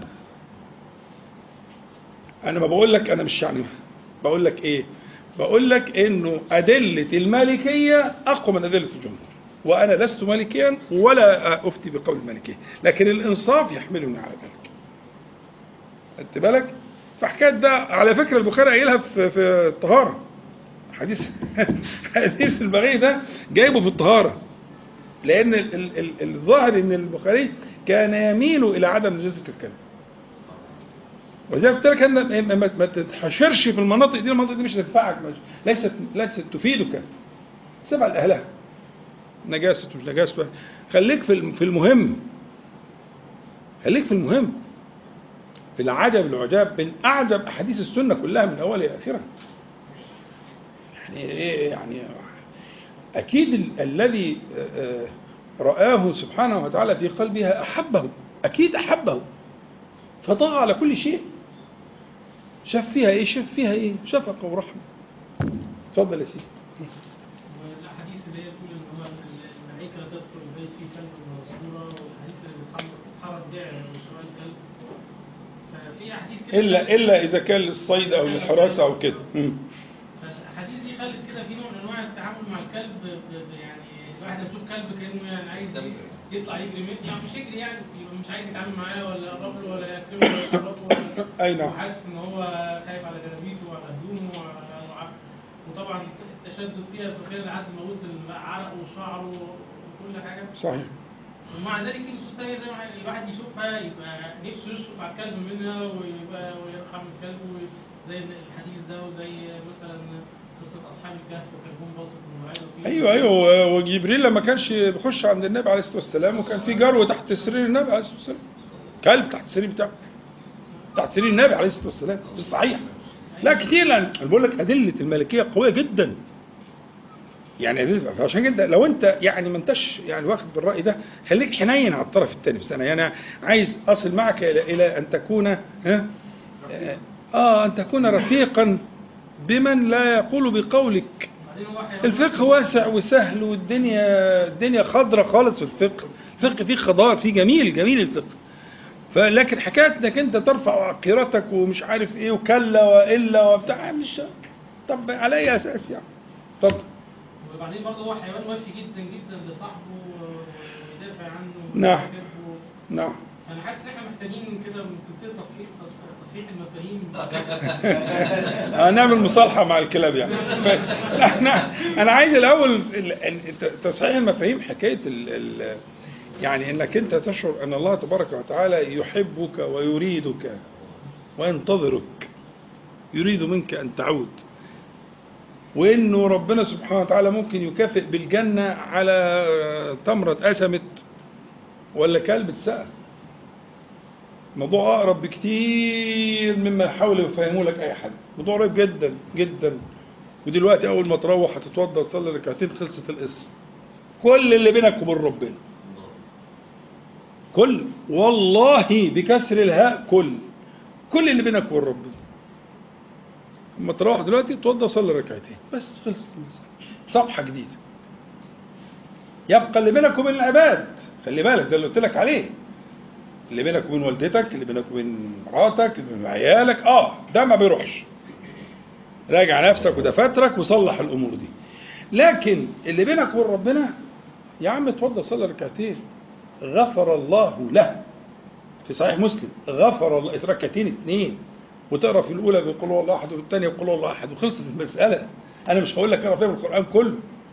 أنا ما بقول لك أنا مش يعني بقول لك إيه بقول لك إنه أدلة المالكية أقوى من أدلة الجمهور وأنا لست مالكيا ولا أفتي بقول المالكية لكن الإنصاف يحملني على ذلك خدت بالك فحكايه ده على فكره البخاري قايلها في في الطهاره حديث حديث البغي ده جايبه في الطهاره لان ال- ال- ال- الظاهر ان البخاري كان يميل الى عدم نجاسه الكلب ولذلك قلت لك ان ما- ما ما تتحشرش في المناطق دي المناطق دي مش هتنفعك مش ليست ليست تفيدك سيبها لاهلها نجاسه مش نجاسه خليك في الم- في المهم خليك في المهم في العجب العجاب من اعجب احاديث السنه كلها من اولها الى اخرها يعني ايه يعني اكيد ال- الذي آه، آه، رآه سبحانه وتعالى في قلبها احبه اكيد احبه فطغى على كل شيء شاف فيها ايه شاف فيها ايه شفقه ورحمه اتفضل يا سيدي والاحاديث اللي هي بتقول ان هو الملائكه لا تدخل البيت فيه كلب مسرورة والحديث اللي بيتحرم بيع وشراء الكلب ففي احاديث كده الا الا اذا كان للصيد او للحراسه او كده مم. فالاحاديث دي خلت كده في نوع من انواع التعامل مع الكلب ب- ب- يعني الواحد يشوف كلب كانه يعني عايز يستمتع. يطلع يجري منه يعني مش يجري يعني يبقى مش عايز يتعامل معاه ولا يقرب له ولا ياكله ولا يشربه ولا أي نعم. وحاسس ان هو خايف على جلابيته وعلى هدومه وعلى وع- وطبعا التشدد فيها في خلال لحد ما وصل بقى عرقه وشعره وكل حاجه صحيح ومع ذلك في نصوص تانية زي ما الواحد يشوفها يبقى نفسه يشفق على الكلب منها ويبقى ويرحم الكلب وي- زي الحديث ده وزي مثلا قصة أصحاب الكهف وكلبهم باسط ومراعي بسيط ايوه ايوه وجبريل لما كانش بيخش عند النبي عليه الصلاه والسلام وكان في جرو تحت سرير النبي عليه الصلاه والسلام كلب تحت السرير بتاعه تحت سرير النبي عليه الصلاه والسلام ده صحيح لا كتير لان انا بقول لك ادله الملكيه قويه جدا يعني أدلة فعشان كده لو انت يعني ما انتش يعني واخد بالراي ده خليك حنين على الطرف الثاني بس انا يعني عايز اصل معك الى الى ان تكون ها اه ان تكون رفيقا بمن لا يقول بقولك بعدين هو حيوان الفقه واسع وسهل والدنيا الدنيا خضرة خالص في الفقه الفقه فيه خضار فيه جميل جميل الفقه فلكن حكايه انك انت ترفع عقيرتك ومش عارف ايه وكلا والا وبتاع مش طب على اي اساس يعني اتفضل وبعدين برضه هو حيوان وافي جدا جدا لصاحبه ويدافع عنه نعم. ويحبه. نعم فانا حاسس ان احنا محتاجين كده من سلسله تصحيح تصحيح المفاهيم هنعمل مصالحه مع الكلاب يعني بس لا انا انا عايز الاول ال- ال- تصحيح المفاهيم حكايه ال ال يعني انك انت تشعر ان الله تبارك وتعالى يحبك ويريدك وينتظرك يريد منك ان تعود وانه ربنا سبحانه وتعالى ممكن يكافئ بالجنه على تمره اسمت ولا كلب اتسقى موضوع اقرب بكتير مما يحاول يفهمه لك اي حد موضوع قريب جدا جدا ودلوقتي اول ما تروح هتتوضى تصلي ركعتين خلصت القصه كل اللي بينك وبين ربنا كل والله بكسر الهاء كل كل اللي بينك وبين ربنا اما تروح دلوقتي تتوضى صلي ركعتين بس خلصت المسألة صفحه جديده يبقى اللي بينك وبين العباد خلي بالك ده اللي قلت لك عليه اللي بينك وبين والدتك اللي بينك وبين مراتك اللي بين عيالك اه ده ما بيروحش راجع نفسك ودفاترك وصلح الامور دي لكن اللي بينك وبين ربنا يا عم اتوضى صلي ركعتين غفر الله له في صحيح مسلم غفر الله ركعتين اتنين وتقرا في الاولى بيقول هو الله احد والثانيه بيقول هو الله احد وخلصت المساله انا مش هقول لك اقرا فيها القران كله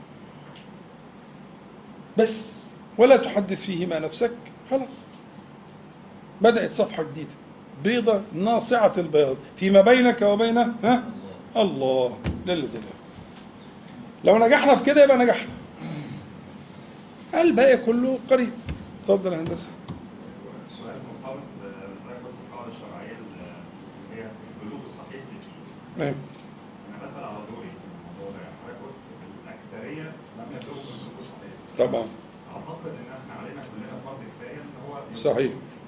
بس ولا تحدث فيهما نفسك خلاص بدأت صفحة جديدة بيضة ناصعة البياض فيما بينك وبين ها الله جل جلاله لو نجحنا في كده يبقى نجحنا الباقي كله قريب اتفضل يا هندسة سؤال مرتبط بحضرتك قلت القاعدة الشرعية اللي هي البلوغ الصحيح للدين. أيوة. أنا بسأل على دوري في الموضوع ده حضرتك قلت الأكثرية لم يبلغوا بالبلوغ الصحيح. طبعا أعتقد إن إحنا علينا كلنا فرض كفاية إن هو يبلغ. صحيح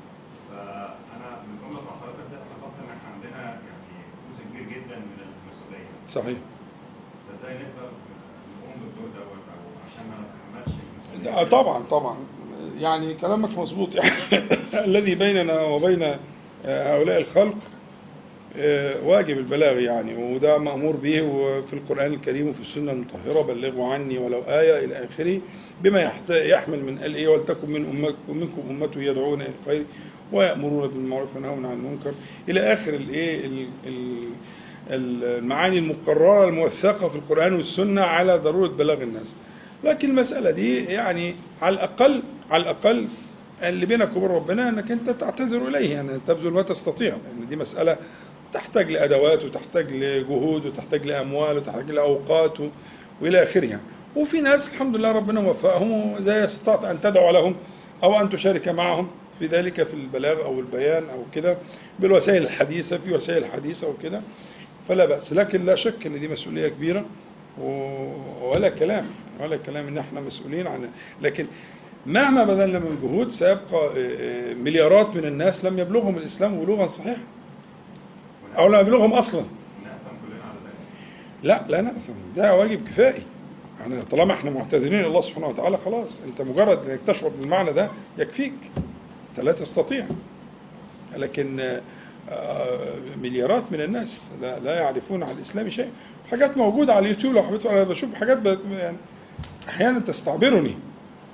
فأنا من جملة مع حضرتك ده أنا فاكر إن إحنا عندنا يعني جزء كبير جدا من المسؤولية. صحيح فإزاي نقدر نقوم بالدور دوت أو عشان ما نتحملش المسؤولية؟ آه، طبعا طبعا يعني كلامك مظبوط يعني الذي بيننا وبين آه، هؤلاء الخلق آه، واجب البلاغ يعني وده مأمور به وفي القرآن الكريم وفي السنة المطهرة بلغوا عني ولو آية إلى آخره بما يحت- يحمل من قال إيه ولتكن من أمكم منكم أمة يدعون إلى الخير ويأمرون بالمعروف وينهون عن المنكر إلى آخر الإيه ال- ال- المعاني المقررة الموثقة في القرآن والسنة على ضرورة بلاغ الناس لكن المسألة دي يعني على الأقل على الأقل اللي بينك وبين ربنا انك انت تعتذر اليه يعني تبذل ما تستطيع لان دي مساله تحتاج لادوات وتحتاج لجهود وتحتاج لاموال وتحتاج لاوقات و- والى اخره يعني. وفي ناس الحمد لله ربنا وفقهم واذا استطعت ان تدعو لهم او ان تشارك معهم في ذلك في البلاغ او البيان او كده بالوسائل الحديثه في وسائل حديثه وكده فلا باس لكن لا شك ان دي مسؤوليه كبيره و- ولا كلام ولا كلام ان احنا مسؤولين عن لكن مهما بذلنا من جهود سيبقى آه، آه، مليارات من الناس لم يبلغهم الاسلام بلوغا صحيحا او لم يبلغهم اصلا ونأثم كلنا على ذلك. لا لا نأثم ده واجب كفائي يعني طالما احنا معتذرين الى الله سبحانه وتعالى خلاص انت مجرد انك تشعر بالمعنى ده يكفيك انت لا تستطيع لكن آه، آه، مليارات من الناس لا, لا يعرفون عن الاسلام شيء حاجات موجوده على اليوتيوب لو حبيت انا بشوف حاجات بت- يعني احيانا تستعبرني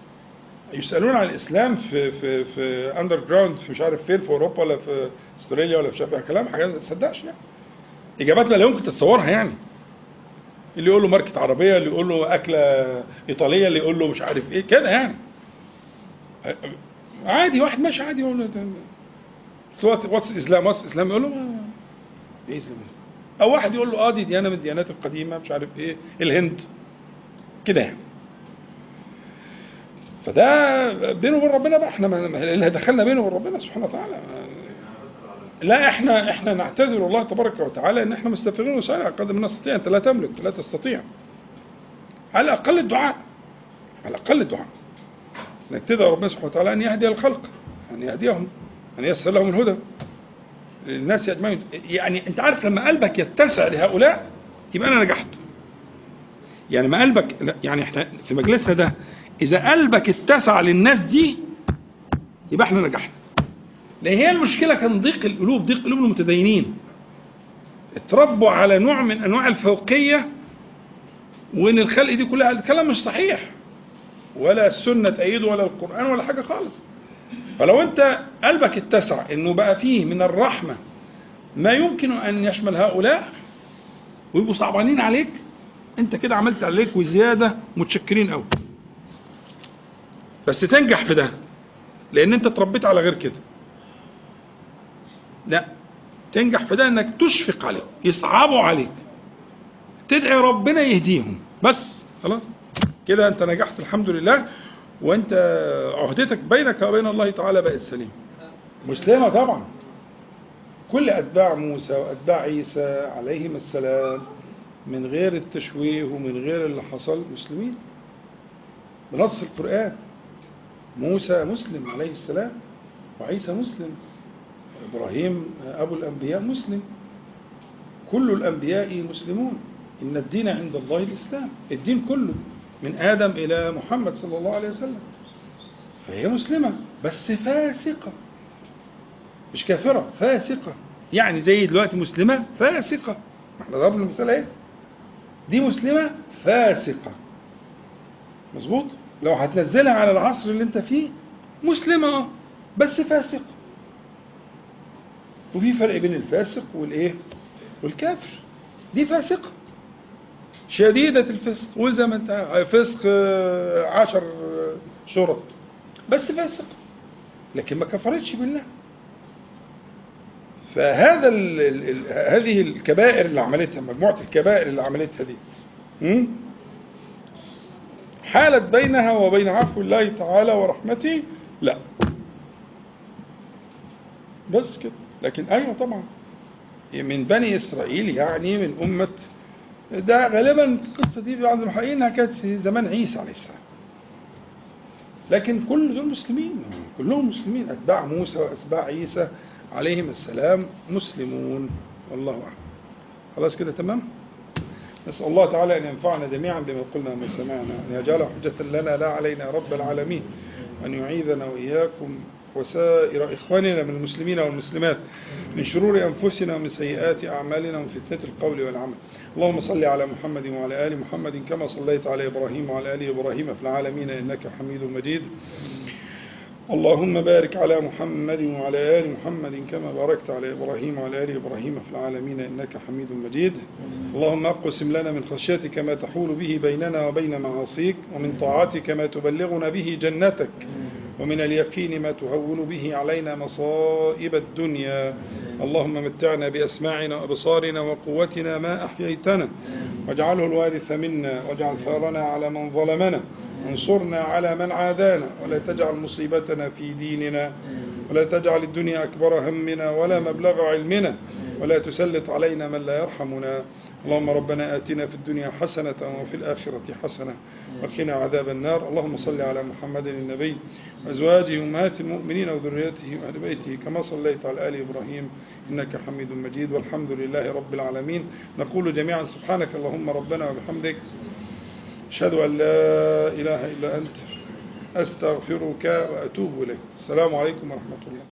يسالون عن الاسلام في في في اندر جراوند في مش عارف فين في اوروبا ولا في استراليا ولا في شافع كلام حاجات ما تصدقش يعني اجابات لا يمكن تتصورها يعني اللي يقول له ماركه عربيه اللي يقول له اكله ايطاليه اللي يقول له مش عارف ايه كده يعني عادي واحد ماشي عادي يقول له واتس اسلام واتس اسلام يقول له ما- ايه اسلام او واحد يقول له اه دي ديانه من الديانات القديمه مش عارف ايه الهند كده يعني فده بينه وبين ربنا بقى احنا ما ما- اللي دخلنا بينه وبين ربنا سبحانه وتعالى لا احنا احنا نعتذر الله تبارك وتعالى ان احنا مستفيدين وسائل قدر ما نستطيع انت لا تملك لا تستطيع على الاقل الدعاء على الاقل الدعاء انك تدعو ربنا سبحانه وتعالى ان يهدي الخلق ان يهديهم ان ييسر لهم الهدى للناس اجمعين يعني انت عارف لما قلبك يتسع لهؤلاء يبقى انا نجحت يعني ما قلبك لا، يعني احنا في مجلسنا ده اذا قلبك اتسع للناس دي يبقى احنا نجحنا لان هي المشكله كان ضيق القلوب ضيق قلوب المتدينين اتربوا على نوع من انواع الفوقيه وان الخلق دي كلها الكلام مش صحيح ولا السنه تأيده ولا القران ولا حاجه خالص فلو انت قلبك اتسع انه بقى فيه من الرحمه ما يمكن ان يشمل هؤلاء ويبقوا صعبانين عليك انت كده عملت عليك وزياده متشكرين قوي بس تنجح في ده لان انت اتربيت على غير كده لا تنجح في ده انك تشفق عليك يصعبوا عليك تدعي ربنا يهديهم بس خلاص كده انت نجحت الحمد لله وانت عهدتك بينك وبين الله تعالى بقت سليمه مسلمه طبعا كل اتباع موسى واتباع عيسى عليهم السلام من غير التشويه ومن غير اللي حصل مسلمين بنص القران موسى مسلم عليه السلام وعيسى مسلم ابراهيم ابو الانبياء مسلم كل الانبياء مسلمون ان الدين عند الله الاسلام الدين كله من ادم الى محمد صلى الله عليه وسلم فهي مسلمه بس فاسقه مش كافره فاسقه يعني زي دلوقتي مسلمه فاسقه احنا ضربنا المثال ايه دي مسلمه فاسقه مظبوط لو هتنزلها على العصر اللي انت فيه مسلمه اه بس فاسقه وفي فرق بين الفاسق والايه والكافر دي فاسقه شديدة الفسق وزي ما انت فسق آه، عشر آه، شرط بس فاسق لكن ما كفرتش بالله فهذا ال ال ال هذه الكبائر اللي عملتها مجموعة الكبائر اللي عملتها دي م? حالت بينها وبين عفو الله تعالى ورحمته لا بس كده لكن ايوه طبعا من بني اسرائيل يعني من امه ده غالبا القصه دي بعض المحققين انها كانت في زمان عيسى عليه السلام لكن كل دول مسلمين كلهم مسلمين اتباع موسى واتباع عيسى عليهم السلام مسلمون والله اعلم خلاص كده تمام نسال الله تعالى ان ينفعنا جميعا بما قلنا وما سمعنا ان يجعله حجه لنا لا علينا يا رب العالمين وان يعيذنا واياكم وسائر إخواننا من المسلمين والمسلمات من شرور أنفسنا ومن سيئات أعمالنا ومن فتنة القول والعمل اللهم صل على محمد وعلى آل محمد كما صليت على إبراهيم وعلى آل إبراهيم في العالمين إنك حميد مجيد اللهم بارك على محمد وعلى آل محمد كما باركت على إبراهيم وعلى آل إبراهيم في العالمين إنك حميد مجيد اللهم أقسم لنا من خشيتك ما تحول به بيننا وبين معاصيك ومن طاعتك ما تبلغنا به جنتك ومن اليقين ما تهون به علينا مصائب الدنيا اللهم متعنا بأسماعنا وأبصارنا وقوتنا ما أحييتنا واجعله الوارث منا واجعل ثارنا على من ظلمنا وانصرنا على من عادانا ولا تجعل مصيبتنا في ديننا ولا تجعل الدنيا أكبر همنا ولا مبلغ علمنا ولا تسلط علينا من لا يرحمنا اللهم ربنا آتنا في الدنيا حسنة وفي الآخرة حسنة وقنا عذاب النار اللهم صل على محمد النبي وأزواجه أمهات المؤمنين وذريته وأهل بيته كما صليت على آل إبراهيم إنك حميد مجيد والحمد لله رب العالمين نقول جميعا سبحانك اللهم ربنا وبحمدك أشهد أن لا إله إلا أنت أستغفرك وأتوب إليك السلام عليكم ورحمة الله